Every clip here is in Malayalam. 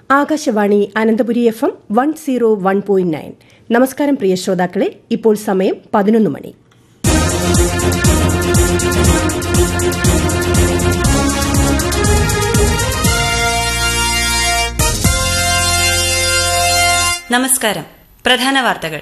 Akashvani Ananthapuri F M one zero one point nine നമസ്കാരം പ്രിയ ശ്രോതാക്കളെ ഇപ്പോൾ സമയം പതിനൊന്ന് മണി നമസ്കാരം പ്രധാന വാർത്തകൾ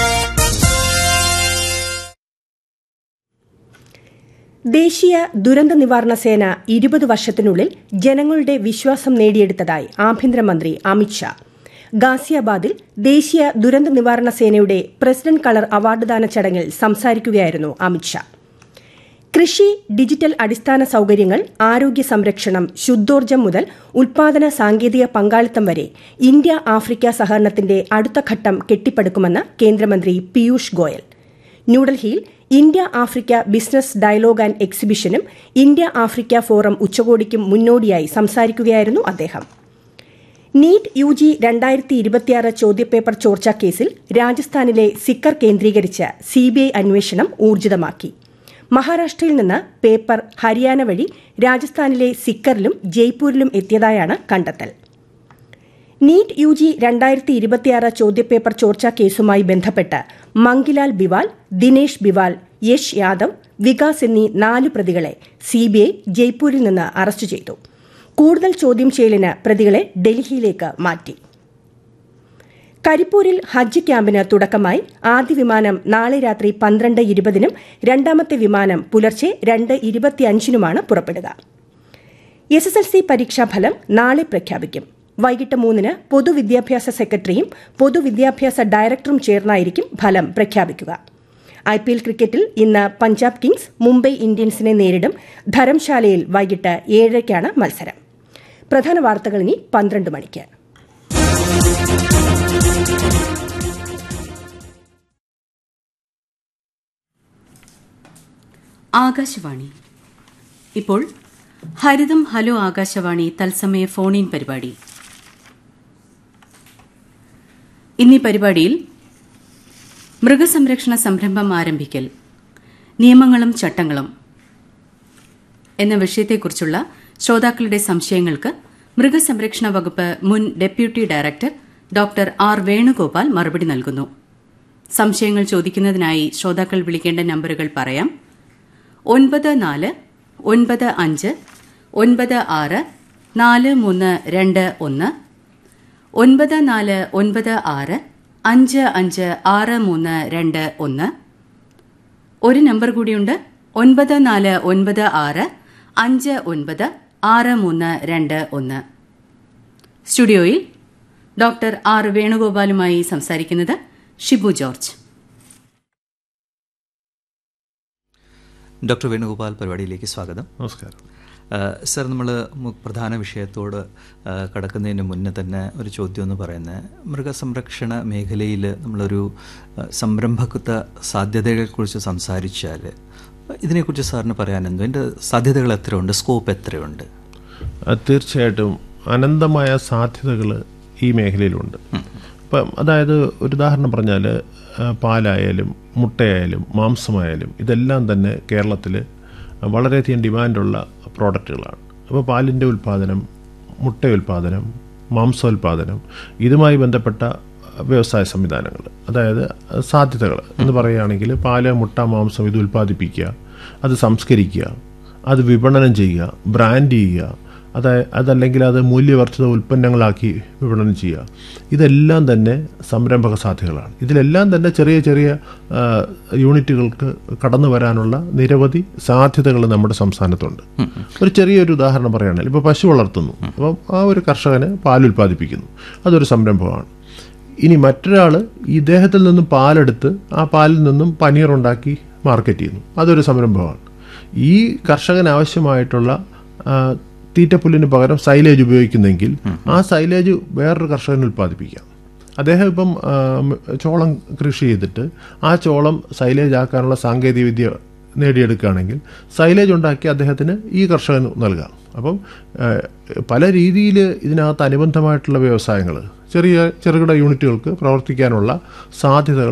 ദേശീയ ദുരന്ത നിവാരണ സേന ഇരുപത് വർഷത്തിനുള്ളിൽ ജനങ്ങളുടെ വിശ്വാസം നേടിയെടുത്തതായി ആഭ്യന്തരമന്ത്രി അമിത്ഷാ ഗാസിയാബാദിൽ ദേശീയ ദുരന്ത നിവാരണ സേനയുടെ പ്രസിഡന്റ് കളർ അവാർഡ് ദാന ചടങ്ങിൽ സംസാരിക്കുകയായിരുന്നു അമിത്ഷാ കൃഷി ഡിജിറ്റൽ അടിസ്ഥാന സൌകര്യങ്ങൾ ആരോഗ്യ സംരക്ഷണം ശുദ്ധോർജ്ജം മുതൽ ഉൽപാദന സാങ്കേതിക പങ്കാളിത്തം വരെ ഇന്ത്യ ആഫ്രിക്ക സഹകരണത്തിന്റെ അടുത്ത ഘട്ടം കെട്ടിപ്പടുക്കുമെന്ന് കേന്ദ്രമന്ത്രി പീയൂഷ് ഗോയൽ ന്യൂഡൽഹിയിൽ India Africa business dialogue and എക്സിബിഷനും ഇന്ത്യ ആഫ്രിക്ക ഫോറം ഉച്ചകോടിക്കും മുന്നോടിയായി സംസാരിക്കുകയായിരുന്നു അദ്ദേഹം നീറ്റ് യു ജി രണ്ടായിരത്തി ഇരുപത്തിയാറ് ചോദ്യപേപ്പർ ചോർച്ചാ കേസിൽ രാജസ്ഥാനിലെ സിക്കർ കേന്ദ്രീകരിച്ച് സിബിഐ അന്വേഷണം ഊർജിതമാക്കി മഹാരാഷ്ട്രയിൽ നിന്ന് പേപ്പർ ഹരിയാന വഴി രാജസ്ഥാനിലെ സിക്കറിലും ജയ്പൂരിലും എത്തിയതായാണ് കണ്ടെത്തൽ നീറ്റ് യു ജി രണ്ടായിരത്തി ഇരുപത്തിയാറ് ചോദ്യപേപ്പർ ചോർച്ചാ കേസുമായി ബന്ധപ്പെട്ട് മങ്കിലാൽ ബിവാൽ ദിനേഷ് ബിവാൽ യശ് യാദവ് വികാസ് എന്നീ നാല് പ്രതികളെ സിബിഐ ജയ്പൂരിൽ നിന്ന് അറസ്റ്റ് ചെയ്തു കൂടുതൽ ചോദ്യം ചെയ്യലിന് പ്രതികളെ ഡൽഹിയിലേക്ക് മാറ്റി കരിപ്പൂരിൽ ഹജ്ജ് ക്യാമ്പിന് തുടക്കമായി ആദ്യ വിമാനം നാളെ രാത്രി പന്ത്രണ്ട് ഇരുപതിനും രണ്ടാമത്തെ വിമാനം പുലർച്ചെ രണ്ട് ഇരുപത്തിയഞ്ചിനുമാണ് പുറപ്പെടുക എസ് എസ് എൽ സി പരീക്ഷാഫലം നാളെ പ്രഖ്യാപിക്കും വൈകിട്ട് മൂന്നിന് പൊതുവിദ്യാഭ്യാസ സെക്രട്ടറിയും പൊതുവിദ്യാഭ്യാസ ഡയറക്ടറും ചേർന്നായിരിക്കും ഫലം പ്രഖ്യാപിക്കുക ഐ പി എൽ ക്രിക്കറ്റിൽ ഇന്ന് പഞ്ചാബ് കിങ്സ് മുംബൈ ഇന്ത്യൻസിനെ നേരിടും ധരംശാലയിൽ വൈകിട്ട് ഏഴരയ്ക്കാണ് മത്സരം പ്രധാന വാർത്തകൾ ഇനി പന്ത്രണ്ട് മണിക്ക് ആകാശവാണി ഇപ്പോൾ ഹരിതം ഹലോ ആകാശവാണി തത്സമയ ഫോൺ ഇൻ പരിപാടി ഇന്നീ പരിപാടിയിൽ മൃഗസംരക്ഷണ സംരംഭം ആരംഭിക്കൽ നിയമങ്ങളും ചട്ടങ്ങളും എന്ന വിഷയത്തെക്കുറിച്ചുള്ള ശ്രോതാക്കളുടെ സംശയങ്ങൾക്ക് മൃഗസംരക്ഷണ വകുപ്പ് മുൻ deputy director doctor R Venugopal മറുപടി നൽകുന്നു സംശയങ്ങൾ ചോദിക്കുന്നതിനായി ശ്രോതാക്കൾ വിളിക്കേണ്ട നമ്പറുകൾ പറയാം ഒൻപത് നാല് ഒൻപത് അഞ്ച് ഒൻപത് ആറ് നാല് മൂന്ന് രണ്ട് ഒന്ന് ഒൻപത് നാല് ഒൻപത് ആറ് അഞ്ച് അഞ്ച് ആറ് മൂന്ന് രണ്ട് ഒന്ന് ഒരു നമ്പർ കൂടിയുണ്ട് ഒൻപത് നാല് ഒൻപത് ആറ് അഞ്ച് ഒൻപത് ആറ് മൂന്ന് രണ്ട് ഒന്ന് സ്റ്റുഡിയോയിൽ ഡോക്ടർ ആർ വേണുഗോപാലുമായി സംസാരിക്കുന്നത് ഷിബു ജോർജ് ഡോക്ടർ വേണുഗോപാൽ പരിപാടിയിലേക്ക് സ്വാഗതം നമസ്കാരം സർ നമ്മൾ പ്രധാന വിഷയത്തോട് കടക്കുന്നതിന് മുന്നേ തന്നെ ഒരു ചോദ്യം എന്ന് പറയുന്നത് മൃഗസംരക്ഷണ മേഖലയിൽ നമ്മളൊരു സംരംഭകത്വ സാധ്യതകളെക്കുറിച്ച് സംസാരിച്ചാൽ ഇതിനെക്കുറിച്ച് സാറിന് പറയാനെന്തോ അതിൻ്റെ സാധ്യതകൾ എത്രയുണ്ട് സ്കോപ്പ് എത്രയുണ്ട് തീർച്ചയായിട്ടും അനന്തമായ സാധ്യതകൾ ഈ മേഖലയിലുണ്ട് ഇപ്പം അതായത് ഒരു ഉദാഹരണം പറഞ്ഞാൽ പാലായാലും മുട്ടയായാലും മാംസമായാലും ഇതെല്ലാം തന്നെ കേരളത്തിൽ വളരെയധികം ഡിമാൻഡുള്ള പ്രോഡക്റ്റുകളാണ് അപ്പോൾ പാലിൻ്റെ ഉൽപ്പാദനം മുട്ട ഉൽപ്പാദനം മാംസോൽപാദനം ഇതുമായി ബന്ധപ്പെട്ട വ്യവസായ സംവിധാനങ്ങൾ അതായത് സാധ്യതകൾ എന്ന് പറയുകയാണെങ്കിൽ പാല് മുട്ട മാംസം ഇത് ഉൽപ്പാദിപ്പിക്കുക അത് സംസ്കരിക്കുക അത് വിപണനം ചെയ്യുക ബ്രാൻഡ് ചെയ്യുക അതായത് അതല്ലെങ്കിൽ അത് മൂല്യവർദ്ധിത ഉൽപ്പന്നങ്ങളാക്കി വിപണനം ചെയ്യുക ഇതെല്ലാം തന്നെ സംരംഭക സാധ്യതകളാണ് ഇതിലെല്ലാം തന്നെ ചെറിയ ചെറിയ യൂണിറ്റുകൾക്ക് കടന്നു വരാനുള്ള നിരവധി സാധ്യതകൾ നമ്മുടെ സംസ്ഥാനത്തുണ്ട് ഒരു ചെറിയൊരു ഉദാഹരണം പറയുകയാണെങ്കിൽ ഇപ്പോൾ പശു വളർത്തുന്നു അപ്പം ആ ഒരു കർഷകന് പാൽ ഉൽപ്പാദിപ്പിക്കുന്നു അതൊരു സംരംഭമാണ് ഇനി മറ്റൊരാൾ ഇദ്ദേഹത്തിൽ നിന്നും പാലെടുത്ത് ആ പാലിൽ നിന്നും പനീർ ഉണ്ടാക്കി മാർക്കറ്റ് ചെയ്യുന്നു അതൊരു സംരംഭമാണ് ഈ കർഷകന് ആവശ്യമായിട്ടുള്ള തീറ്റപ്പുല്ലിന് പകരം സൈലേജ് ഉപയോഗിക്കുന്നെങ്കിൽ ആ സൈലേജ് വേറൊരു കർഷകന് ഉൽപ്പാദിപ്പിക്കാം അദ്ദേഹം ഇപ്പം ചോളം കൃഷി ചെയ്തിട്ട് ആ ചോളം സൈലേജ് ആക്കാനുള്ള സാങ്കേതിക വിദ്യ നേടിയെടുക്കുകയാണെങ്കിൽ സൈലേജ് ഉണ്ടാക്കി അദ്ദേഹത്തിന് ഈ കർഷകന് നൽകാം അപ്പം പല രീതിയിൽ ഇതിനകത്ത് അനുബന്ധമായിട്ടുള്ള വ്യവസായങ്ങൾ ചെറിയ ചെറുകിട യൂണിറ്റുകൾക്ക് പ്രവർത്തിക്കാനുള്ള സാധ്യതകൾ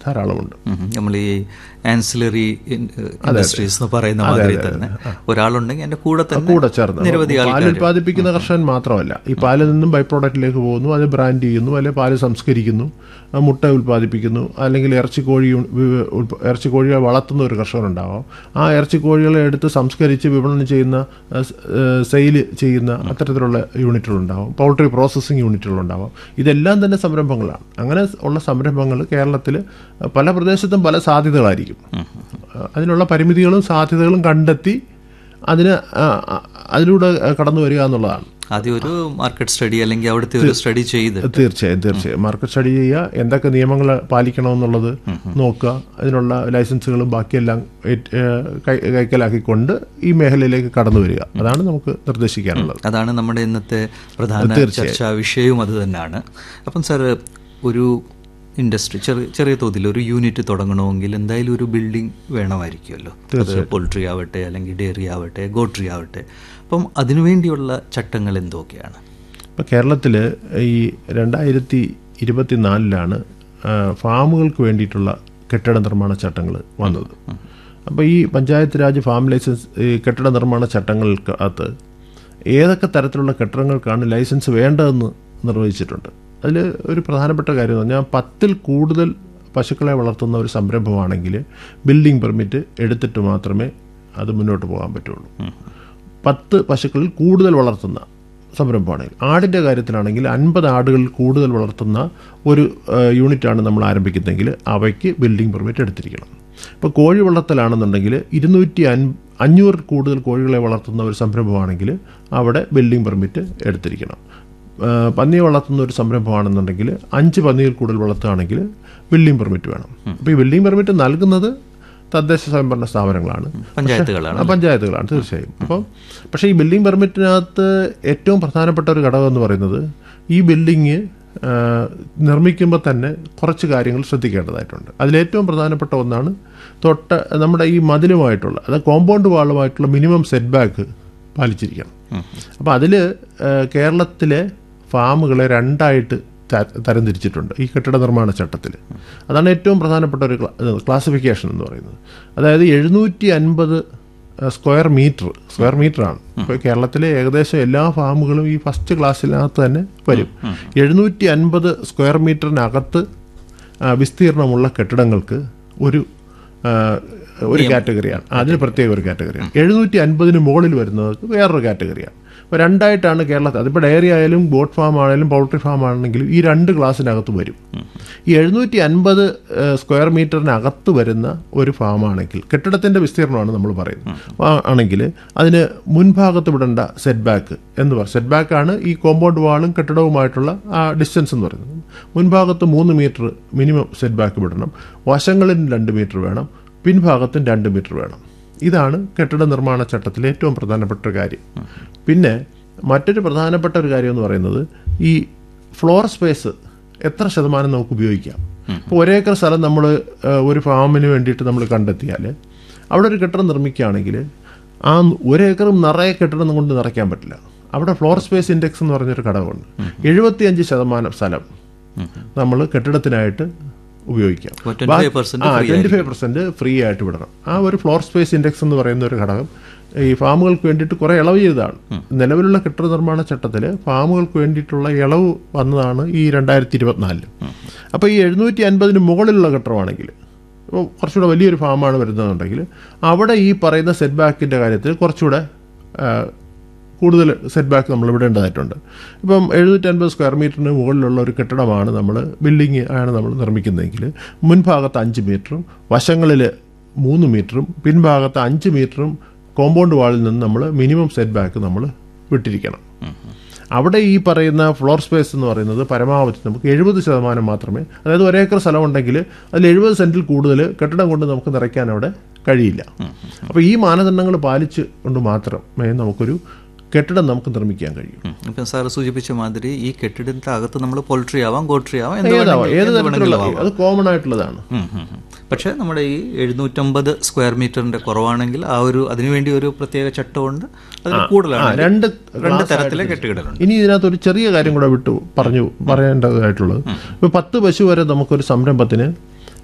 ധാരാളമുണ്ട് നമ്മൾ ഈ ആൻസിലറി ഇൻഡസ്ട്രീസ് എന്ന് പറയുന്ന മാതിരി തന്നെ ഒരാളുണ്ടെങ്കിൽ എന്റെ കൂടെ തന്നെ കൂടെ ചേർന്ന് നിരവധി പാൽ ആൾക്കാർ ഉൽപ്പാദിപ്പിക്കുന്ന കർഷകൻ മാത്രമല്ല ഈ പാലിൽ നിന്നും ബൈ പ്രോഡക്റ്റിലേക്ക് പോകുന്നു അത് ബ്രാൻഡ് ചെയ്യുന്നു അല്ലെങ്കിൽ പാല് സംസ്കരിക്കുന്നു ആ മുട്ട ഉൽപ്പാദിപ്പിക്കുന്നു അല്ലെങ്കിൽ ഇറച്ചി കോഴി ഉ- വി- ഉൽപ്പ- ഇറച്ചി കോഴികളെ വളർത്തുന്ന ഒരു കർഷകനുണ്ടാവാം ആ ഇറച്ചി കോഴികളെ എടുത്ത് സംസ്കരിച്ച് വിപണനം ചെയ്യുന്ന സെയിൽ ചെയ്യുന്ന അത്തരത്തിലുള്ള യൂണിറ്റുകളുണ്ടാവും പൗൾട്രി പ്രോസസ്സിംഗ് യൂണിറ്റുകളുണ്ടാവും ഇതെല്ലാം തന്നെ സംരംഭങ്ങളാണ് അങ്ങനെ ഉള്ള സംരംഭങ്ങൾ കേരളത്തിൽ പല പ്രദേശത്തും പല സാധ്യതകളായിരിക്കും അതിനുള്ള പരിമിതികളും സാധ്യതകളും കണ്ടെത്തി അതിന് ആ, ആ, അതിലൂടെ കടന്നു വരിക എന്നുള്ളതാണ് ആദ്യം ഒരു മാർക്കറ്റ് സ്റ്റഡി അല്ലെങ്കിൽ അവിടുത്തെ ഒരു സ്റ്റഡി ചെയ്ത് തീർച്ചയായും തീർച്ചയായും മാർക്കറ്റ് സ്റ്റഡി ചെയ്യുക എന്തൊക്കെ നിയമങ്ങൾ പാലിക്കണമെന്നുള്ളത് നോക്കുക അതിനുള്ള ലൈസൻസുകളും ബാക്കിയെല്ലാം ഏറ്റ്- ഏഹ് കൈ- കൈക്കലാക്കിക്കൊണ്ട് ഈ മേഖലയിലേക്ക് കടന്നു വരിക അതാണ് നമുക്ക് നിർദ്ദേശിക്കാനുള്ളത് അതാണ് നമ്മുടെ ഇന്നത്തെ പ്രധാന ചർച്ചാ വിഷയവും അത് തന്നെയാണ് അപ്പം സാർ ഒരു ഇൻഡസ്ട്രി ചെറിയ ചെറിയ തോതിൽ ഒരു യൂണിറ്റ് തുടങ്ങണമെങ്കിൽ എന്തായാലും ഒരു ബിൽഡിംഗ് വേണമായിരിക്കുമല്ലോ അത് പോൾട്രി ആവട്ടെ അല്ലെങ്കിൽ ഡയറി ആവട്ടെ ഗോട്രി ആവട്ടെ അപ്പം അതിനുവേണ്ടിയുള്ള ചട്ടങ്ങൾ എന്തൊക്കെയാണ് ഇപ്പോൾ കേരളത്തിൽ ഈ രണ്ടായിരത്തി ഇരുപത്തിനാലിലാണ് ഫാമുകൾക്ക് വേണ്ടിയിട്ടുള്ള കെട്ടിട നിർമ്മാണ ചട്ടങ്ങൾ വന്നത് അപ്പോൾ ഈ പഞ്ചായത്ത് രാജ് ഫാം ലൈസൻസ് ഈ കെട്ടിട നിർമ്മാണ ചട്ടങ്ങൾക്കകത്ത് ഏതൊക്കെ തരത്തിലുള്ള കെട്ടിടങ്ങൾക്കാണ് ലൈസൻസ് വേണ്ടതെന്ന് നിർവഹിച്ചിട്ടുണ്ട് അതിൽ ഒരു പ്രധാനപ്പെട്ട കാര്യം എന്ന് പറഞ്ഞാൽ പത്തിൽ കൂടുതൽ പശുക്കളെ വളർത്തുന്ന ഒരു സംരംഭമാണെങ്കിൽ ബിൽഡിംഗ് പെർമിറ്റ് എടുത്തിട്ട് മാത്രമേ അത് മുന്നോട്ട് പോകാൻ പറ്റുള്ളൂ പത്ത് പശുക്കളിൽ കൂടുതൽ വളർത്തുന്ന സംരംഭമാണെങ്കിൽ ആടിൻ്റെ കാര്യത്തിലാണെങ്കിൽ അൻപത് ആടുകളിൽ കൂടുതൽ വളർത്തുന്ന ഒരു ഏഹ്, യൂണിറ്റാണ് നമ്മൾ ആരംഭിക്കുന്നതെങ്കിൽ അവയ്ക്ക് ബിൽഡിംഗ് പെർമിറ്റ് എടുത്തിരിക്കണം ഇപ്പോൾ കോഴി വളർത്തലാണെന്നുണ്ടെങ്കിൽ ഇരുന്നൂറ്റി അൻ അഞ്ഞൂറിൽ കൂടുതൽ കോഴികളെ വളർത്തുന്ന ഒരു സംരംഭമാണെങ്കിൽ അവിടെ ബിൽഡിംഗ് പെർമിറ്റ് എടുത്തിരിക്കണം ഏഹ്, പന്നിയെ വളർത്തുന്ന ഒരു സംരംഭമാണെന്നുണ്ടെങ്കിൽ അഞ്ച് പന്നിയിൽ കൂടുതൽ വളർത്തുകയാണെങ്കിൽ ബിൽഡിംഗ് പെർമിറ്റ് വേണം അപ്പോൾ ഈ ബിൽഡിംഗ് പെർമിറ്റ് നൽകുന്നത് തദ്ദേശ സ്വയംഭരണ സ്ഥാപനങ്ങളാണ് പഞ്ചായത്തുകളാണ് ആ, പഞ്ചായത്തുകളാണ് തീർച്ചയായും അപ്പം പക്ഷേ ഈ ബിൽഡിംഗ് പെർമിറ്റിനകത്ത് ഏറ്റവും പ്രധാനപ്പെട്ട ഒരു ഘടകം എന്ന് പറയുന്നത് ഈ ബിൽഡിങ് നിർമ്മിക്കുമ്പോൾ തന്നെ കുറച്ച് കാര്യങ്ങൾ ശ്രദ്ധിക്കേണ്ടതായിട്ടുണ്ട് അതിലേറ്റവും പ്രധാനപ്പെട്ട ഒന്നാണ് തൊട്ട നമ്മുടെ ഈ മതിലുമായിട്ടുള്ള അതായത് കോമ്പൗണ്ട് വാളുമായിട്ടുള്ള മിനിമം സെറ്റ് ബാക്ക് പാലിച്ചിരിക്കണം അപ്പോൾ അതിൽ കേരളത്തിലെ ഫാമുകളെ രണ്ടായിട്ട് ത- തരംതിരിച്ചിട്ടുണ്ട് ഈ കെട്ടിട നിർമ്മാണ ചട്ടത്തിൽ അതാണ് ഏറ്റവും പ്രധാനപ്പെട്ട ഒരു ക്ലാസിഫിക്കേഷൻ എന്ന് പറയുന്നത് അതായത് എഴുന്നൂറ്റി അൻപത് സ്ക്വയർ മീറ്റർ സ്ക്വയർ മീറ്ററാണ് ഇപ്പോൾ കേരളത്തിലെ ഏകദേശം എല്ലാ ഫാമുകളും ഈ ഫസ്റ്റ് ക്ലാസ്സിനകത്ത് തന്നെ വരും എഴുന്നൂറ്റി അൻപത് സ്ക്വയർ മീറ്ററിനകത്ത് ആ, വിസ്തീർണമുള്ള കെട്ടിടങ്ങൾക്ക് ഒരു ആ, ഒരു കാറ്റഗറിയാണ് അതിന് പ്രത്യേക ഒരു കാറ്റഗറിയാണ് എഴുന്നൂറ്റി അൻപതിന് മുകളിൽ വരുന്നവർക്ക് വേറൊരു കാറ്റഗറിയാണ് അപ്പോൾ രണ്ടായിട്ടാണ് കേരളത്തിൽ അതിപ്പോൾ ഡയറി ആയാലും ബോട്ട് ഫാം ആണെങ്കിലും പൗൾട്രി ഫാം ആണെങ്കിലും ഈ രണ്ട് ക്ലാസ്സിനകത്ത് വരും ഈ എഴുന്നൂറ്റി അൻപത് സ്ക്വയർ മീറ്ററിനകത്ത് വരുന്ന ഒരു ഫാമാണെങ്കിൽ കെട്ടിടത്തിൻ്റെ വിസ്തീർണമാണ് നമ്മൾ പറയുന്നത് ആ- ആണെങ്കിൽ അതിന് മുൻഭാഗത്ത് വിടേണ്ട സെറ്റ് ബാക്ക് എന്ന് പറയും സെറ്റ് ബാക്കാണ് ഈ കോമ്പൗണ്ട് വാളും കെട്ടിടവുമായിട്ടുള്ള ആ ഡിസ്റ്റൻസ് എന്ന് പറയുന്നത് മുൻഭാഗത്ത് മൂന്ന് മീറ്റർ മിനിമം സെറ്റ് ബാക്ക് വിടണം വശങ്ങളിൽ രണ്ട് മീറ്റർ വേണം പിൻഭാഗത്തും രണ്ട് മീറ്റർ വേണം ഇതാണ് കെട്ടിട നിർമ്മാണ ചട്ടത്തിലെ ഏറ്റവും പ്രധാനപ്പെട്ട ഒരു കാര്യം പിന്നെ മറ്റൊരു പ്രധാനപ്പെട്ട ഒരു കാര്യം എന്ന് പറയുന്നത് ഈ ഫ്ലോർ സ്പേസ് എത്ര ശതമാനം നമുക്ക് ഉപയോഗിക്കാം ഇപ്പോൾ ഒരേക്കർ സ്ഥലം നമ്മൾ ഒരു ഫാമിന് വേണ്ടിയിട്ട് നമ്മൾ കണ്ടെത്തിയാൽ അവിടെ ഒരു കെട്ടിടം നിർമ്മിക്കുകയാണെങ്കിൽ ആ ഒരേക്കറും നിറയെ കെട്ടിടം കൊണ്ട് നിറയ്ക്കാൻ പറ്റില്ല അവിടെ ഫ്ലോർ സ്പേസ് ഇൻഡെക്സ് എന്ന് പറഞ്ഞൊരു ഘടകമുണ്ട് എഴുപത്തിയഞ്ച് ശതമാനം സ്ഥലം നമ്മൾ കെട്ടിടത്തിനായിട്ട് ഉപയോഗിക്കാം അപ്പോൾ 25% ആ free twenty five percent free ആയിട്ട് വിടണം ആ ഒരു ഫ്ലോർ സ്പേസ് ഇൻഡെക്സ് എന്ന് പറയുന്ന ഒരു ഘടകം ഈ ഫാമുകൾക്ക് വേണ്ടിയിട്ട് കുറേ ഇളവ് ചെയ്തതാണ് നിലവിലുള്ള കെട്ടിട നിർമ്മാണ ചട്ടത്തിൽ ഫാമുകൾക്ക് വേണ്ടിയിട്ടുള്ള ഇളവ് വന്നതാണ് ഈ രണ്ടായിരത്തി ഇരുപത്തിനാലില് അപ്പോൾ ഈ എഴുന്നൂറ്റി അൻപതിന് മുകളിലുള്ള കെട്ടിടമാണെങ്കിൽ ഇപ്പോൾ കുറച്ചുകൂടെ വലിയൊരു ഫാമാണ് വരുന്നതെന്നുണ്ടെങ്കിൽ അവിടെ ഈ പറയുന്ന സെറ്റ് ബാക്കിൻ്റെ കാര്യത്തിൽ കുറച്ചുകൂടെ ആ, കൂടുതൽ സെറ്റ് ബാക്ക് നമ്മൾ വിടേണ്ടതായിട്ടുണ്ട് ഇപ്പം എഴുന്നൂറ്റൻപത് സ്ക്വയർ മീറ്ററിന് മുകളിലുള്ള ഒരു കെട്ടിടമാണ് നമ്മൾ ബിൽഡിംഗ് ആണ് നമ്മൾ നിർമ്മിക്കുന്നതെങ്കിൽ മുൻഭാഗത്ത് അഞ്ച് മീറ്ററും വശങ്ങളിൽ മൂന്ന് മീറ്ററും പിൻഭാഗത്ത് അഞ്ച് മീറ്ററും കോമ്പൗണ്ട് വാളിൽ നിന്ന് നമ്മൾ മിനിമം സെറ്റ് ബാക്ക് നമ്മൾ വിട്ടിരിക്കണം അവിടെ ഈ പറയുന്ന ഫ്ലോർ സ്പേസ് എന്ന് പറയുന്നത് പരമാവധി നമുക്ക് എഴുപത് ശതമാനം മാത്രമേ അതായത് ഒരേക്കർ സ്ഥലം ഉണ്ടെങ്കിൽ അതിൽ എഴുപത് സെൻറ്റിൽ കൂടുതൽ കെട്ടിടം കൊണ്ട് നമുക്ക് നിറയ്ക്കാൻ അവിടെ കഴിയില്ല അപ്പോൾ ഈ മാനദണ്ഡങ്ങൾ പാലിച്ച് കൊണ്ട് മാത്രമേ നമുക്കൊരു കെട്ടിടം നമുക്ക് നിർമ്മിക്കാൻ കഴിയും ഇപ്പം സാർ സൂചിപ്പിച്ച മാതിരി ഈ കെട്ടിടത്തിന്റെ അകത്ത് നമ്മൾ പോൾട്രി ആവാം ഗോട്രി ആവാം എന്ത് ഏതാവാം വേണമെങ്കിലും- ഏത് എന്ത് തരത്തിലുള്ള വേണമെങ്കിലും ആവാം. അത് കോമൺ ആയിട്ടുള്ളതാണ് ഉം, ഉം, ഉം. പക്ഷേ നമ്മുടെ ഈ എഴുന്നൂറ്റമ്പത് സ്ക്വയർ മീറ്ററിന്റെ കുറവാണെങ്കിൽ ആ ഒരു അതിനുവേണ്ടി ഒരു പ്രത്യേക ചട്ടമുണ്ട് അതിന് ആ, കൂടുതലാണ് രണ്ട് രണ്ട് class തരത്തിലെ ആയിട്ട് കെട്ടുകടലുണ്ട് ഇനി ഇതിനകത്ത് ഒരു ചെറിയ കാര്യം കൂടെ വിട്ടു പറഞ്ഞു പറയേണ്ടതായിട്ടുള്ളത് ഇപ്പോൾ പത്ത് പശു വരെ നമുക്കൊരു സംരംഭത്തിന്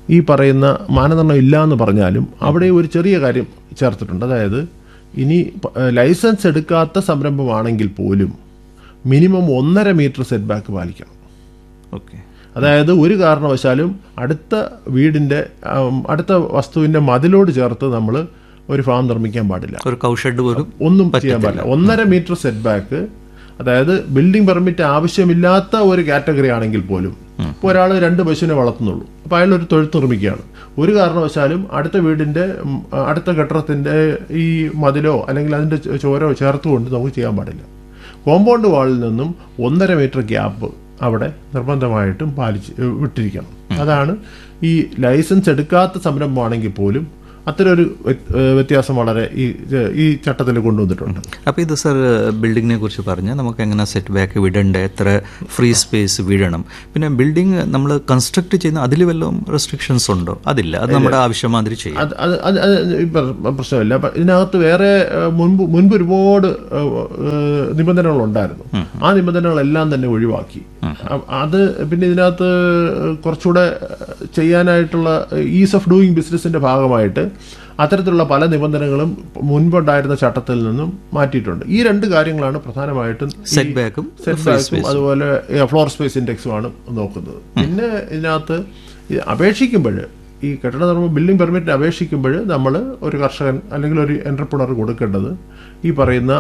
ഈ പറയുന്ന മാനദണ്ഡം ഇല്ല എന്ന് പറഞ്ഞാലും അവിടെ ഒരു ചെറിയ കാര്യം ചേർത്തിട്ടുണ്ട് അതായത് ഇനി പ- ഏഹ് ലൈസൻസ് എടുക്കാത്ത സംരംഭമാണെങ്കിൽ പോലും മിനിമം ഒന്നര മീറ്റർ സെറ്റ് ബാക്ക് പാലിക്കണം ഓക്കെ അതായത് ഒരു കാരണവശാലും അടുത്ത വീടിൻ്റെ ആം, അടുത്ത വസ്തുവിൻ്റെ മതിലോട് ചേർത്ത് നമ്മൾ ഒരു ഫാം നിർമ്മിക്കാൻ പാടില്ല ഒരു കൗഷെഡ് പോലും ഒന്നും ചെയ്യാൻ പാടില്ല ഒന്നര മീറ്റർ സെറ്റ് ബാക്ക് അതായത് ബിൽഡിംഗ് പെർമിറ്റ് ആവശ്യമില്ലാത്ത ഒരു കാറ്റഗറി ആണെങ്കിൽ പോലും ഇപ്പോൾ ഒരാൾ രണ്ട് പശുവിനെ വളർത്തുന്നുള്ളൂ അപ്പോൾ അയാൾ ഒരു തൊഴുത്ത് നിർമ്മിക്കുകയാണ് ഒരു കാരണവശാലും അടുത്ത വീടിൻ്റെ ഉം, അടുത്ത കെട്ടിടത്തിൻ്റെ ഈ മതിലോ അല്ലെങ്കിൽ അതിൻ്റെ ചോ- ചോരോ ചേർത്തുകൊണ്ട് നമുക്ക് ചെയ്യാൻ പാടില്ല കോമ്പൗണ്ട് വാളിൽ നിന്നും ഒന്നര മീറ്റർ ഗ്യാപ്പ് അവിടെ നിർബന്ധമായിട്ടും പാലിച്ച് ഏഹ് വിട്ടിരിക്കണം അതാണ് ഈ ലൈസൻസ് എടുക്കാത്ത സംരംഭമാണെങ്കിൽ പോലും അത്തരമൊരു വ്യത്- ഏഹ് വ്യത്യാസം വളരെ ഈ ഈ ചട്ടത്തിൽ കൊണ്ടുവന്നിട്ടുണ്ട് അപ്പോൾ ഇത് സർ ബിൽഡിങ്ങിനെ കുറിച്ച് പറഞ്ഞ് നമുക്ക് എങ്ങനെ സെറ്റ് ബാക്ക് വിടണ്ട എത്ര ഫ്രീ സ്പേസ് വീഴണം പിന്നെ ബിൽഡിംഗ് നമ്മൾ കൺസ്ട്രക്ട് ചെയ്യുന്ന അതിൽ വല്ലതും റെസ്ട്രിക്ഷൻസ് ഉണ്ടോ അതില്ല അത് നമ്മുടെ ആവശ്യം മാതിരി ചെയ്യും അത് അത് അത് അത് ഈ പ്ര- പ്രശ്നമില്ല അപ്പൊ ഇതിനകത്ത് വേറെ ഏഹ്, മുൻപ് മുൻപ് ഒരുപാട് ഏഹ്, ഏഹ്, നിബന്ധനകളുണ്ടായിരുന്നു ആ നിബന്ധനകളെല്ലാം തന്നെ ഒഴിവാക്കി അ- അത് പിന്നെ ഇതിനകത്ത് കുറച്ചുകൂടെ ചെയ്യാനായിട്ടുള്ള ഈസ് ഓഫ് ഡൂയിങ് ബിസിനസിന്റെ ഭാഗമായിട്ട് അത്തരത്തിലുള്ള പല നിബന്ധനകളും മുൻപുണ്ടായിരുന്ന ചട്ടത്തിൽ നിന്നും മാറ്റിയിട്ടുണ്ട് ഈ രണ്ട് കാര്യങ്ങളാണ് പ്രധാനമായിട്ടും ഈ- സെറ്റ് ബാക്കും സെറ്റ് ബാക്കും അതുപോലെ ഫ്ലോർ സ്പേസ് ഇൻഡെക്സുമാണ് നോക്കുന്നത് പിന്നെ ഇതിനകത്ത് ഈ അപേക്ഷിക്കുമ്പോൾ ഈ കെട്ടിട നിർമ്മാണ ബിൽഡിംഗ് പെർമിറ്റിന് അപേക്ഷിക്കുമ്പോൾ നമ്മൾ ഒരു കർഷകൻ അല്ലെങ്കിൽ ഒരു എൻ്റർപ്രണർ കൊടുക്കേണ്ടത് ഈ പറയുന്ന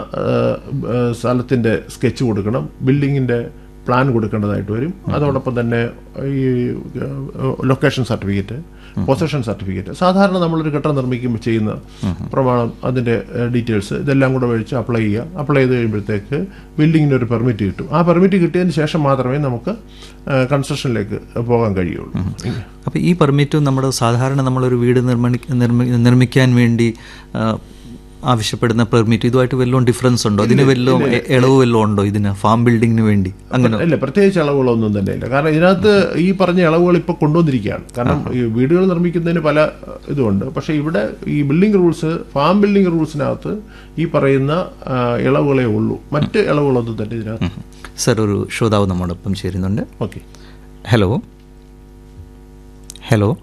സ്ഥലത്തിൻ്റെ സ്കെച്ച് കൊടുക്കണം ബിൽഡിങ്ങിൻ്റെ പ്ലാൻ കൊടുക്കേണ്ടതായിട്ട് വരും അതോടൊപ്പം തന്നെ ഈ ലൊക്കേഷൻ സർട്ടിഫിക്കറ്റ് പൊസഷൻ സർട്ടിഫിക്കറ്റ് സാധാരണ നമ്മളൊരു കെട്ടിടം നിർമ്മിക്കുമ്പോൾ ചെയ്യുന്ന പ്രമാണം അതിൻ്റെ ഡീറ്റെയിൽസ് ഇതെല്ലാം കൂടെ കഴിച്ച് അപ്ലൈ ചെയ്യുക അപ്ലൈ ചെയ്ത് കഴിയുമ്പോഴത്തേക്ക് ബിൽഡിങ്ങിന് ഒരു പെർമിറ്റ് കിട്ടും ആ പെർമിറ്റ് കിട്ടിയതിന് ശേഷം മാത്രമേ നമുക്ക് കൺസ്ട്രക്ഷനിലേക്ക് പോകാൻ കഴിയുള്ളൂ അപ്പോൾ ഈ പെർമിറ്റും നമ്മുടെ സാധാരണ നമ്മളൊരു വീട് നിർമ്മി നിർമ്മി- നിർമ്മിക്കാൻ വേണ്ടി ആ, ആവശ്യപ്പെടുന്ന പെർമിറ്റ് ഇതുമായിട്ട് വല്ലതും ഡിഫറൻസ് ഉണ്ടോ ഇതിന് വല്ലതും എ- ഇളവ് വല്ലതും ഉണ്ടോ ഇതിന് ഫാം ബിൽഡിങ്ങിന് വേണ്ടി അങ്ങനെ ഇല്ല പ്രത്യേകിച്ച് ഇളവുകളൊന്നും തന്നെ ഇല്ല കാരണം ഇതിനകത്ത് ഈ പറഞ്ഞ ഇളവുകൾ ഇപ്പോൾ കൊണ്ടുവന്നിരിക്കുകയാണ് കാരണം ഈ വീടുകൾ നിർമ്മിക്കുന്നതിന് പല അഹ്, ഇതുമുണ്ട് പക്ഷേ ഇവിടെ ഈ ബിൽഡിംഗ് റൂൾസ് ഫാം ബിൽഡിംഗ് റൂൾസിനകത്ത് ഈ പറയുന്ന ആ, ഇളവുകളേ ഉള്ളൂ മറ്റ് ഇളവുകളൊന്നും തന്നെ ഇതിനകത്ത് സർ ഒരു ശ്രോതാവ് നമ്മോടൊപ്പം ചേരുന്നുണ്ട് okay hello hello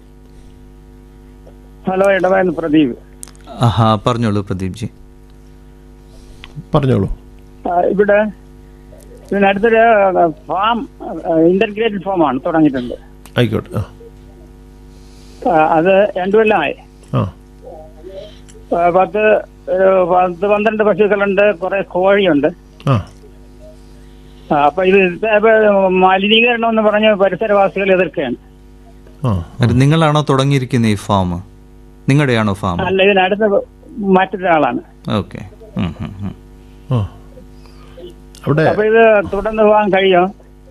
hello Edavayal Pradeep ആഹാ പറഞ്ഞോളൂ പ്രദീപ് ജി പറഞ്ഞോളൂ ആ, ഇവിടെ ഇതിനടുത്തൊരു ഫാം ഇന്റർഗ്രേറ്റഡ് ഫാമാണ് തുടങ്ങിയിട്ടുണ്ട് ആയിക്കോട്ടെ ആ ആ, അത് രണ്ടു കൊല്ലമായി ആ ആ, പത്ത് ഒരു പത്ത് പന്ത്രണ്ട് പശുക്കളുണ്ട് കുറെ കോഴിയുണ്ട് ആ ആ, അപ്പൊ ഇത് ഇപ്പൊ മലിനീകരണം എന്ന് പറഞ്ഞ് പരിസരവാസികൾ എതിർക്കുകയാണ് ആ അത് നിങ്ങളാണോ തുടങ്ങിയിരിക്കുന്ന ഈ ഫാം നിങ്ങളുടെയാണോ ഫാം അല്ല ഇതിനടുത്ത് മറ്റൊരാളാണ് ഓക്കെ ആ അവിടെ അപ്പൊ ഇത് തുടർന്ന് പോകാൻ കഴിയോ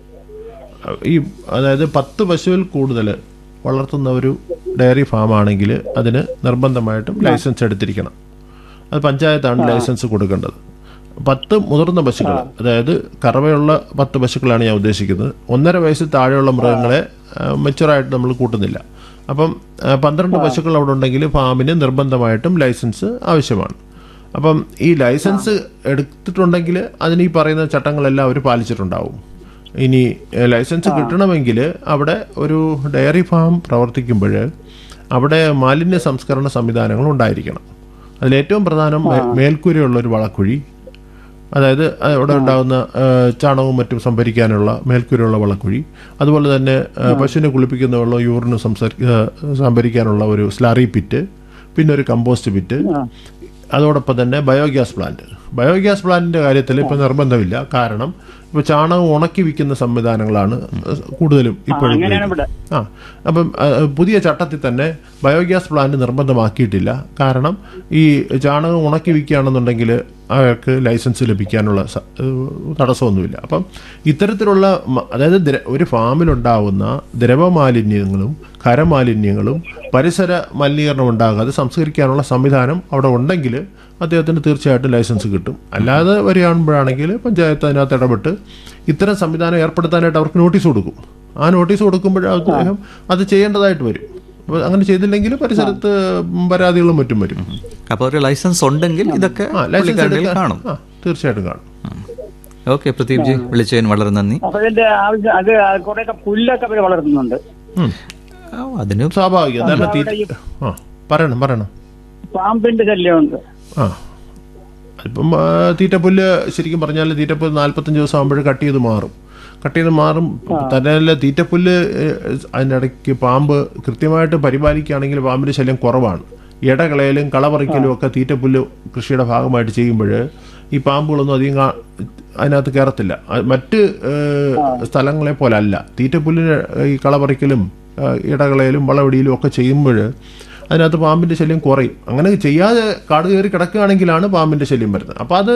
ഈ അതായത് പത്ത് പശുവിൽ കൂടുതൽ വളർത്തുന്ന ഒരു ഡയറി ഫാം ആണെങ്കിൽ അതിന് നിർബന്ധമായിട്ടും ലൈസൻസ് എടുത്തിരിക്കണം അത് പഞ്ചായത്താണ് ലൈസൻസ് കൊടുക്കേണ്ടത് പത്ത് മുതിർന്ന പശുക്കൾ അതായത് കറവയുള്ള പത്ത് പശുക്കളാണ് ഞാൻ ഉദ്ദേശിക്കുന്നത് ഒന്നര വയസ്സിൽ താഴെയുള്ള മൃഗങ്ങളെ മെച്ചുറായിട്ട് നമ്മൾ കൂട്ടുന്നില്ല അപ്പം ആ, പന്ത്രണ്ട് പശുക്കൾ അവിടെ ഉണ്ടെങ്കിൽ ഫാമിന് നിർബന്ധമായിട്ടും ലൈസൻസ് ആവശ്യമാണ് അപ്പം ഈ ലൈസൻസ് എടുത്തിട്ടുണ്ടെങ്കിൽ അതിന് ഈ പറയുന്ന ചട്ടങ്ങളെല്ലാം അവർ പാലിച്ചിട്ടുണ്ടാവും ഇനി എ, ലൈസൻസ് കിട്ടണമെങ്കിൽ അവിടെ ഒരു ഡയറി ഫാം പ്രവർത്തിക്കുമ്പോൾ അവിടെ മാലിന്യ സംസ്കരണ സംവിധാനങ്ങൾ ഉണ്ടായിരിക്കണം അതിലേറ്റവും പ്രധാനം മേ- മേൽക്കൂരയുള്ള ഒരു വളക്കുഴി അതായത് അവിടെ ഉണ്ടാകുന്ന ആ, ചാണകവും മറ്റും സംഭരിക്കാനുള്ള മേൽക്കൂരയുള്ള വളക്കുഴി അതുപോലെ തന്നെ ആ, പശുവിനെ കുളിപ്പിക്കുന്ന വെള്ളം യൂറിന് സംസരി ആ, സംഭരിക്കാനുള്ള ഒരു സ്ലറി പിറ്റ് പിന്നെ ഒരു കമ്പോസ്റ്റ് പിറ്റ് അതോടൊപ്പം തന്നെ ബയോഗ്യാസ് പ്ലാന്റ് ബയോഗ്യാസ് പ്ലാന്റിന്റെ കാര്യത്തിൽ ഇപ്പൊ നിർബന്ധമില്ല കാരണം ഇപ്പൊ ചാണകം ഉണക്കി വിൽക്കുന്ന സംവിധാനങ്ങളാണ് കൂടുതലും ഇപ്പോഴും അങ്ങനെയാണ് ഇവിടെ ആ അപ്പം ആ, പുതിയ ചട്ടത്തിൽ തന്നെ ബയോഗ്യാസ് പ്ലാന്റ് നിർബന്ധമാക്കിയിട്ടില്ല കാരണം ഈ ചാണകം ഉണക്കി വിൽക്കുകയാണെന്നുണ്ടെങ്കിൽ അയാൾക്ക് ലൈസൻസ് ലഭിക്കാനുള്ള സ- ഏഹ് തടസ്സമൊന്നുമില്ല അപ്പം ഇത്തരത്തിലുള്ള മ- അതായത് ദ്ര- ഒരു ഫാമിലുണ്ടാവുന്ന ദ്രവമാലിന്യങ്ങളും ഖരമാലിന്യങ്ങളും പരിസര മലിനീകരണം ഉണ്ടാകാതെ സംസ്കരിക്കാനുള്ള സംവിധാനം അവിടെ ഉണ്ടെങ്കിൽ അദ്ദേഹത്തിന് തീർച്ചയായിട്ടും ലൈസൻസ് കിട്ടും അല്ലാതെ വരികയാകുമ്പോഴാണെങ്കിൽ പഞ്ചായത്ത് അതിനകത്ത് ഇടപെട്ട് ഇത്തരം സംവിധാനം ഏർപ്പെടുത്താനായിട്ട് അവർക്ക് നോട്ടീസ് കൊടുക്കും ആ നോട്ടീസ് കൊടുക്കുമ്പോൾ അദ്ദേഹം അത് ചെയ്യേണ്ടതായിട്ട് വരും അപ്പോൾ അങ്ങനെ ചെയ്തില്ലെങ്കിൽ പരിസരത്ത് പരാതികളും മറ്റും വരും അപ്പോൾ ഒരു ലൈസൻസ് ഉണ്ടെങ്കിൽ ഇതൊക്കെ ആ ലൈസൻസ് പുള്ളിക്കാരനിൽ എടുക്കാൻ കാണും ആ തീർച്ചയായിട്ടും കാണും ഓക്കെ പ്രദീപ് ജി വിളിച്ചതിന് വളരെ നന്ദി അപ്പൊ ഇതിന്റെ ആവശ്യം അത് കുറെയൊക്കെ പുല്ലൊക്കെ അവർ വളർത്തുന്നുണ്ട് ഉം. ആ, അതിന് സ്വാഭാവികം കാരണം തീറ്റ ആ പറയണം പറയണം പാമ്പിന്റെ ശല്യമുണ്ട് ആ ഇപ്പം ആ, തീറ്റപ്പുല്ല് ശരിക്കും പറഞ്ഞാൽ തീറ്റപ്പുല്ല് നാൽപ്പത്തഞ്ച് ദിവസം ആകുമ്പോഴേ കട്ട് ചെയ്ത് മാറും കട്ട് ചെയ്ത് മാറും തന്നെ തീറ്റപ്പുല്ല് ഏഹ്, അതിനിടയ്ക്ക് പാമ്പ് കൃത്യമായിട്ട് പരിപാലിക്കുകയാണെങ്കിൽ പാമ്പിന്റെ ശല്യം കുറവാണ് ഇടകളയലും കളപറിക്കലും ഒക്കെ തീറ്റപ്പുല്ല് കൃഷിയുടെ ഭാഗമായിട്ട് ചെയ്യുമ്പോൾ ഈ പാമ്പുകളൊന്നും അധികം കാ- അതിനകത്ത് കയറത്തില്ല അത് മറ്റ് ഏഹ്, സ്ഥലങ്ങളെ പോലെ അല്ല തീറ്റപ്പുല്ലിന് ഈ കളപറിക്കലും ഏഹ്, ഇടകളയലും വളവടിയിലും ഒക്കെ ചെയ്യുമ്പോൾ അതിനകത്ത് പാമ്പിന്റെ ശല്യം കുറയും അങ്ങനെ ചെയ്യാതെ കാട് കയറി കിടക്കുകയാണെങ്കിലാണ് പാമ്പിന്റെ ശല്യം വരുന്നത് അപ്പൊ അത്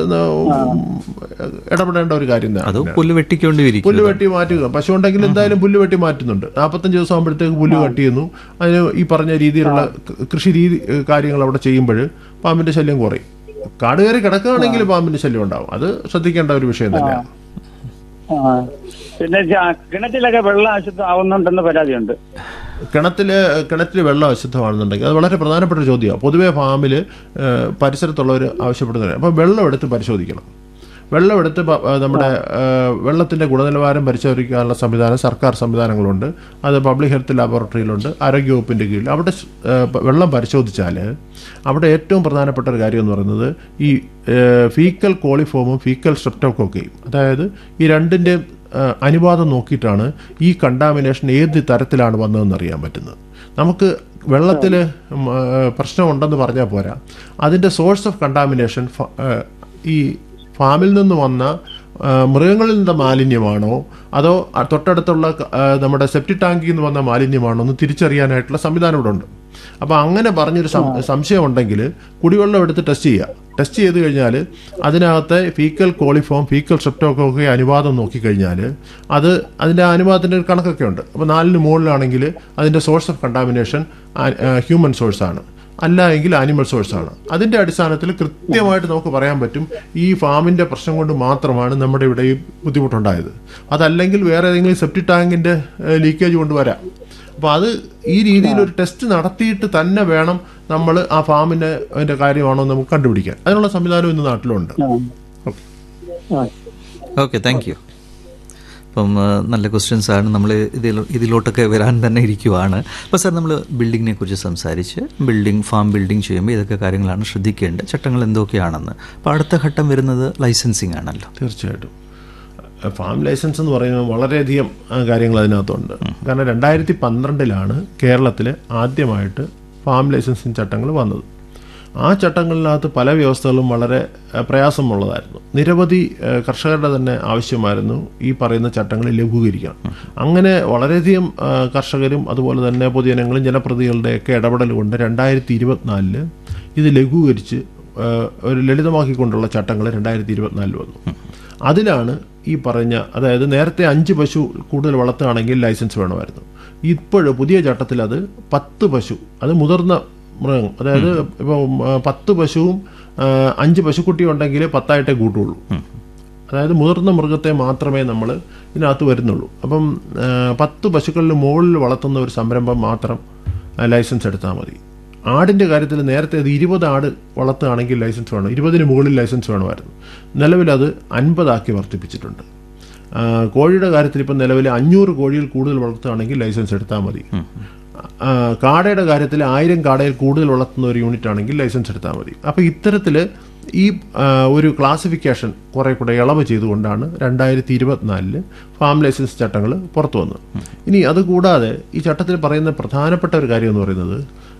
ഇടപെടേണ്ട ഒരു കാര്യം അത് തന്നെ പുല്ല് വെട്ടിക്കൊണ്ട് ഇരിക്കും പുല്ല് വെട്ടി മാറ്റുക പശു ഉണ്ടെങ്കിൽ എന്തായാലും പുല്ല് വെട്ടി മാറ്റുന്നുണ്ട് നാൽപ്പത്തഞ്ച് ദിവസം ആകുമ്പോഴത്തേക്ക് പുല്ല് കട്ട് ചെയ്യുന്നു അതിന് ഈ പറഞ്ഞ രീതിയിലുള്ള ക- കൃഷി രീതി ഏഹ്, കാര്യങ്ങൾ അവിടെ ചെയ്യുമ്പോൾ പാമ്പിന്റെ ശല്യം കുറയും കാട് കയറി കിടക്കുകയാണെങ്കിൽ പാമ്പിന്റെ ശല്യം ഉണ്ടാവും അത് ശ്രദ്ധിക്കേണ്ട ഒരു വിഷയം തന്നെയാണ് ആ. പിന്നെ ച- കിണറ്റിലൊക്കെ വെള്ളം അശുദ്ധം ആവുന്നുണ്ടെന്ന് പരാതിയുണ്ട് കിണറ്റില് കിണറ്റിൽ വെള്ളം അശുദ്ധമാണെന്നുണ്ടെങ്കിൽ അത് വളരെ പ്രധാനപ്പെട്ട ഒരു ചോദ്യമാണ് പൊതുവെ ഫാമിൽ പരിസരത്തുള്ളവർ ആവശ്യപ്പെടുന്നത് അപ്പോൾ വെള്ളം എടുത്ത് പരിശോധിക്കണം വെള്ളം എടുത്ത് പ- ആ, നമ്മുടെ വെള്ളത്തിൻ്റെ ഗുണനിലവാരം പരിശോധിക്കാനുള്ള സംവിധാനം സർക്കാർ സംവിധാനങ്ങളുണ്ട് അത് പബ്ലിക് ഹെൽത്ത് ലാബോറട്ടറിയിലുണ്ട് ആരോഗ്യവകുപ്പിൻ്റെ കീഴിൽ അവിടെ സ്- ആ, പ- വെള്ളം പരിശോധിച്ചാൽ അവിടെ ഏറ്റവും പ്രധാനപ്പെട്ട ഒരു കാര്യം എന്ന് പറയുന്നത് ഈ ഫീക്കൽ കോളിഫോമും ഫീക്കൽ സ്ട്രെപ്റ്റോക്കോക്കെയും അതായത് ഈ രണ്ടിൻ്റെയും ആ, അനുപാതം നോക്കിയിട്ടാണ് ഈ കണ്ടാമിനേഷൻ ഏത് തരത്തിലാണ് വന്നതെന്ന് അറിയാൻ പറ്റുന്നത് നമുക്ക് വെള്ളത്തിൽ പ്രശ്നമുണ്ടെന്ന് പറഞ്ഞാൽ പോരാ അതിൻ്റെ സോഴ്സ് ഓഫ് കണ്ടാമിനേഷൻ ഈ ഫാമിൽ നിന്ന് വന്ന ആ, മൃഗങ്ങളിൽ നിന്ന മാലിന്യമാണോ അതോ ആ, തൊട്ടടുത്തുള്ള ആ, നമ്മുടെ സെപ്റ്റി ടാങ്കിൽ നിന്ന് വന്ന മാലിന്യമാണോ എന്ന് തിരിച്ചറിയാനായിട്ടുള്ള സംവിധാനം ഇവിടെ ഉണ്ട് അപ്പോൾ അങ്ങനെ പറഞ്ഞൊരു സം- സംശയം ഉണ്ടെങ്കിൽ കുടിവെള്ളം എടുത്ത് ടെസ്റ്റ് ചെയ്യുക ടെസ്റ്റ് ചെയ്ത് കഴിഞ്ഞാൽ അതിനകത്തെ ഫീക്കൽ കോളിഫോം ഫീക്കൽ സ്ട്രെപ്റ്റോക്കൊക്കെ അനുപാതം നോക്കിക്കഴിഞ്ഞാൽ അത് അതിൻ്റെ അനുപാതത്തിൻ്റെ ഒരു കണക്കൊക്കെ ഉണ്ട് അപ്പോൾ നാലിന് മുകളിലാണെങ്കിൽ അതിൻ്റെ സോഴ്സ് ഓഫ് കണ്ടാമിനേഷൻ ഹ്യൂമൻ സോഴ്സാണ് അല്ല എങ്കിൽ ആനിമൽ സോഴ്സ് ആണ് അതിന്റെ അടിസ്ഥാനത്തിൽ കൃത്യമായിട്ട് നമുക്ക് പറയാൻ പറ്റും ഈ ഫാമിന്റെ പ്രശ്നം കൊണ്ട് മാത്രമാണ് നമ്മുടെ ഇവിടെ ഈ ബുദ്ധിമുട്ടുണ്ടായത് അതല്ലെങ്കിൽ വേറെ ഏതെങ്കിലും സെപ്റ്റി ടാങ്കിന്റെ ലീക്കേജ് കൊണ്ട് വരാം അപ്പോൾ അത് ഈ രീതിയിൽ ഒരു ടെസ്റ്റ് നടത്തിയിട്ട് തന്നെ വേണം നമ്മൾ ആ ഫാമിന്റെ അതിന്റെ കാര്യമാണോ എന്ന് നമുക്ക് കണ്ടുപിടിക്കാൻ അതിനുള്ള സംവിധാനം ഇന്ന് നാട്ടിലുണ്ട് ആ. ഓക്കെ താങ്ക് യു അപ്പം ആ, നല്ല ക്വസ്റ്റ്യൻസ് ആണ് നമ്മൾ ഇതിൽ ഇതിലോട്ടൊക്കെ വരാൻ തന്നെ ഇരിക്കുവാണ് അപ്പോൾ സാർ നമ്മൾ ബിൽഡിങ്ങിനെ കുറിച്ച് സംസാരിച്ച് ബിൽഡിംഗ് ഫാം ബിൽഡിംഗ് ചെയ്യുമ്പോൾ ഇതൊക്കെ കാര്യങ്ങളാണ് ശ്രദ്ധിക്കേണ്ടത് ചട്ടങ്ങൾ എന്തൊക്കെയാണെന്ന് അപ്പോൾ അടുത്ത ഘട്ടം വരുന്നത് ലൈസൻസിങ് ആണല്ലോ തീർച്ചയായിട്ടും ഫാം ലൈസൻസ് എന്ന് പറയുന്നത് വളരെയധികം ആ, കാര്യങ്ങൾ അതിനകത്തുണ്ട് കാരണം രണ്ടായിരത്തി പന്ത്രണ്ടിലാണ് കേരളത്തിൽ ആദ്യമായിട്ട് ഫാം ലൈസൻസിങ് ചട്ടങ്ങൾ വന്നത് ആ ചട്ടങ്ങളിനകത്ത് പല വ്യവസ്ഥകളും വളരെ ആ, പ്രയാസമുള്ളതായിരുന്നു നിരവധി ആ, കർഷകരുടെ തന്നെ ആവശ്യമായിരുന്നു ഈ പറയുന്ന ചട്ടങ്ങൾ ലഘൂകരിക്കണം അങ്ങനെ വളരെയധികം ആ, കർഷകരും അതുപോലെ തന്നെ പൊതുജനങ്ങളും ജനപ്രതിനിധികളുടെയൊക്കെ ഇടപെടൽ കൊണ്ട് രണ്ടായിരത്തി ഇരുപത്തിനാലില് ഇത് ലഘൂകരിച്ച് ആ, ഒരു ലളിതമാക്കിക്കൊണ്ടുള്ള ചട്ടങ്ങൾ രണ്ടായിരത്തി ഇരുപത്തിനാലിൽ വന്നു അതിലാണ് ഈ പറഞ്ഞ അതായത് നേരത്തെ അഞ്ച് പശു കൂടുതൽ വളർത്തുകയാണെങ്കിൽ ലൈസൻസ് വേണമായിരുന്നു ഇപ്പോഴും പുതിയ ചട്ടത്തിൽ അത് പത്ത് പശു അത് മുതിർന്ന മൃഗം അതായത് ഇപ്പോൾ പത്ത് പശുവും ആ, അഞ്ച് പശുക്കുട്ടി ഉണ്ടെങ്കിൽ പത്തായിട്ടേ കൂട്ടുള്ളൂ അതായത് മുതിർന്ന മൃഗത്തെ മാത്രമേ നമ്മൾ ഇതിനകത്ത് വരുന്നുള്ളൂ അപ്പം ആ, പത്ത് പശുക്കളിൽ മുകളിൽ വളർത്തുന്ന ഒരു സംരംഭം മാത്രം ആ, ലൈസൻസ് എടുത്താൽ മതി ആടിൻ്റെ കാര്യത്തിൽ നേരത്തെ അത് ഇരുപത് ആട് വളർത്തുകയാണെങ്കിൽ ലൈസൻസ് വേണം ഇരുപതിന് മുകളിൽ ലൈസൻസ് വേണമായിരുന്നു നിലവിൽ അത് അൻപതാക്കി വർദ്ധിപ്പിച്ചിട്ടുണ്ട് ആ, കോഴിയുടെ കാര്യത്തിൽ ഇപ്പം നിലവിൽ അഞ്ഞൂറ് കോഴിയിൽ കൂടുതൽ വളർത്തുകയാണെങ്കിൽ ലൈസൻസ് എടുത്താൽ മതി ആ, കാടയുടെ കാര്യത്തിൽ ആയിരം കാടയിൽ കൂടുതൽ വളർത്തുന്ന ഒരു യൂണിറ്റ് ആണെങ്കിൽ ലൈസൻസ് എടുത്താൽ മതി അപ്പോൾ ഇത്തരത്തിൽ ഈ ആ, ഒരു ക്ലാസിഫിക്കേഷൻ കുറെ കൂടെ ഇളവ് ചെയ്തുകൊണ്ടാണ് രണ്ടായിരത്തി ഇരുപത്തിനാലില് ഫാം ലൈസൻസ് ചട്ടങ്ങൾ പുറത്തു വന്നത് ഇനി അതുകൂടാതെ ഈ ചട്ടത്തിൽ പറയുന്ന പ്രധാനപ്പെട്ട ഒരു കാര്യം എന്ന് പറയുന്നത്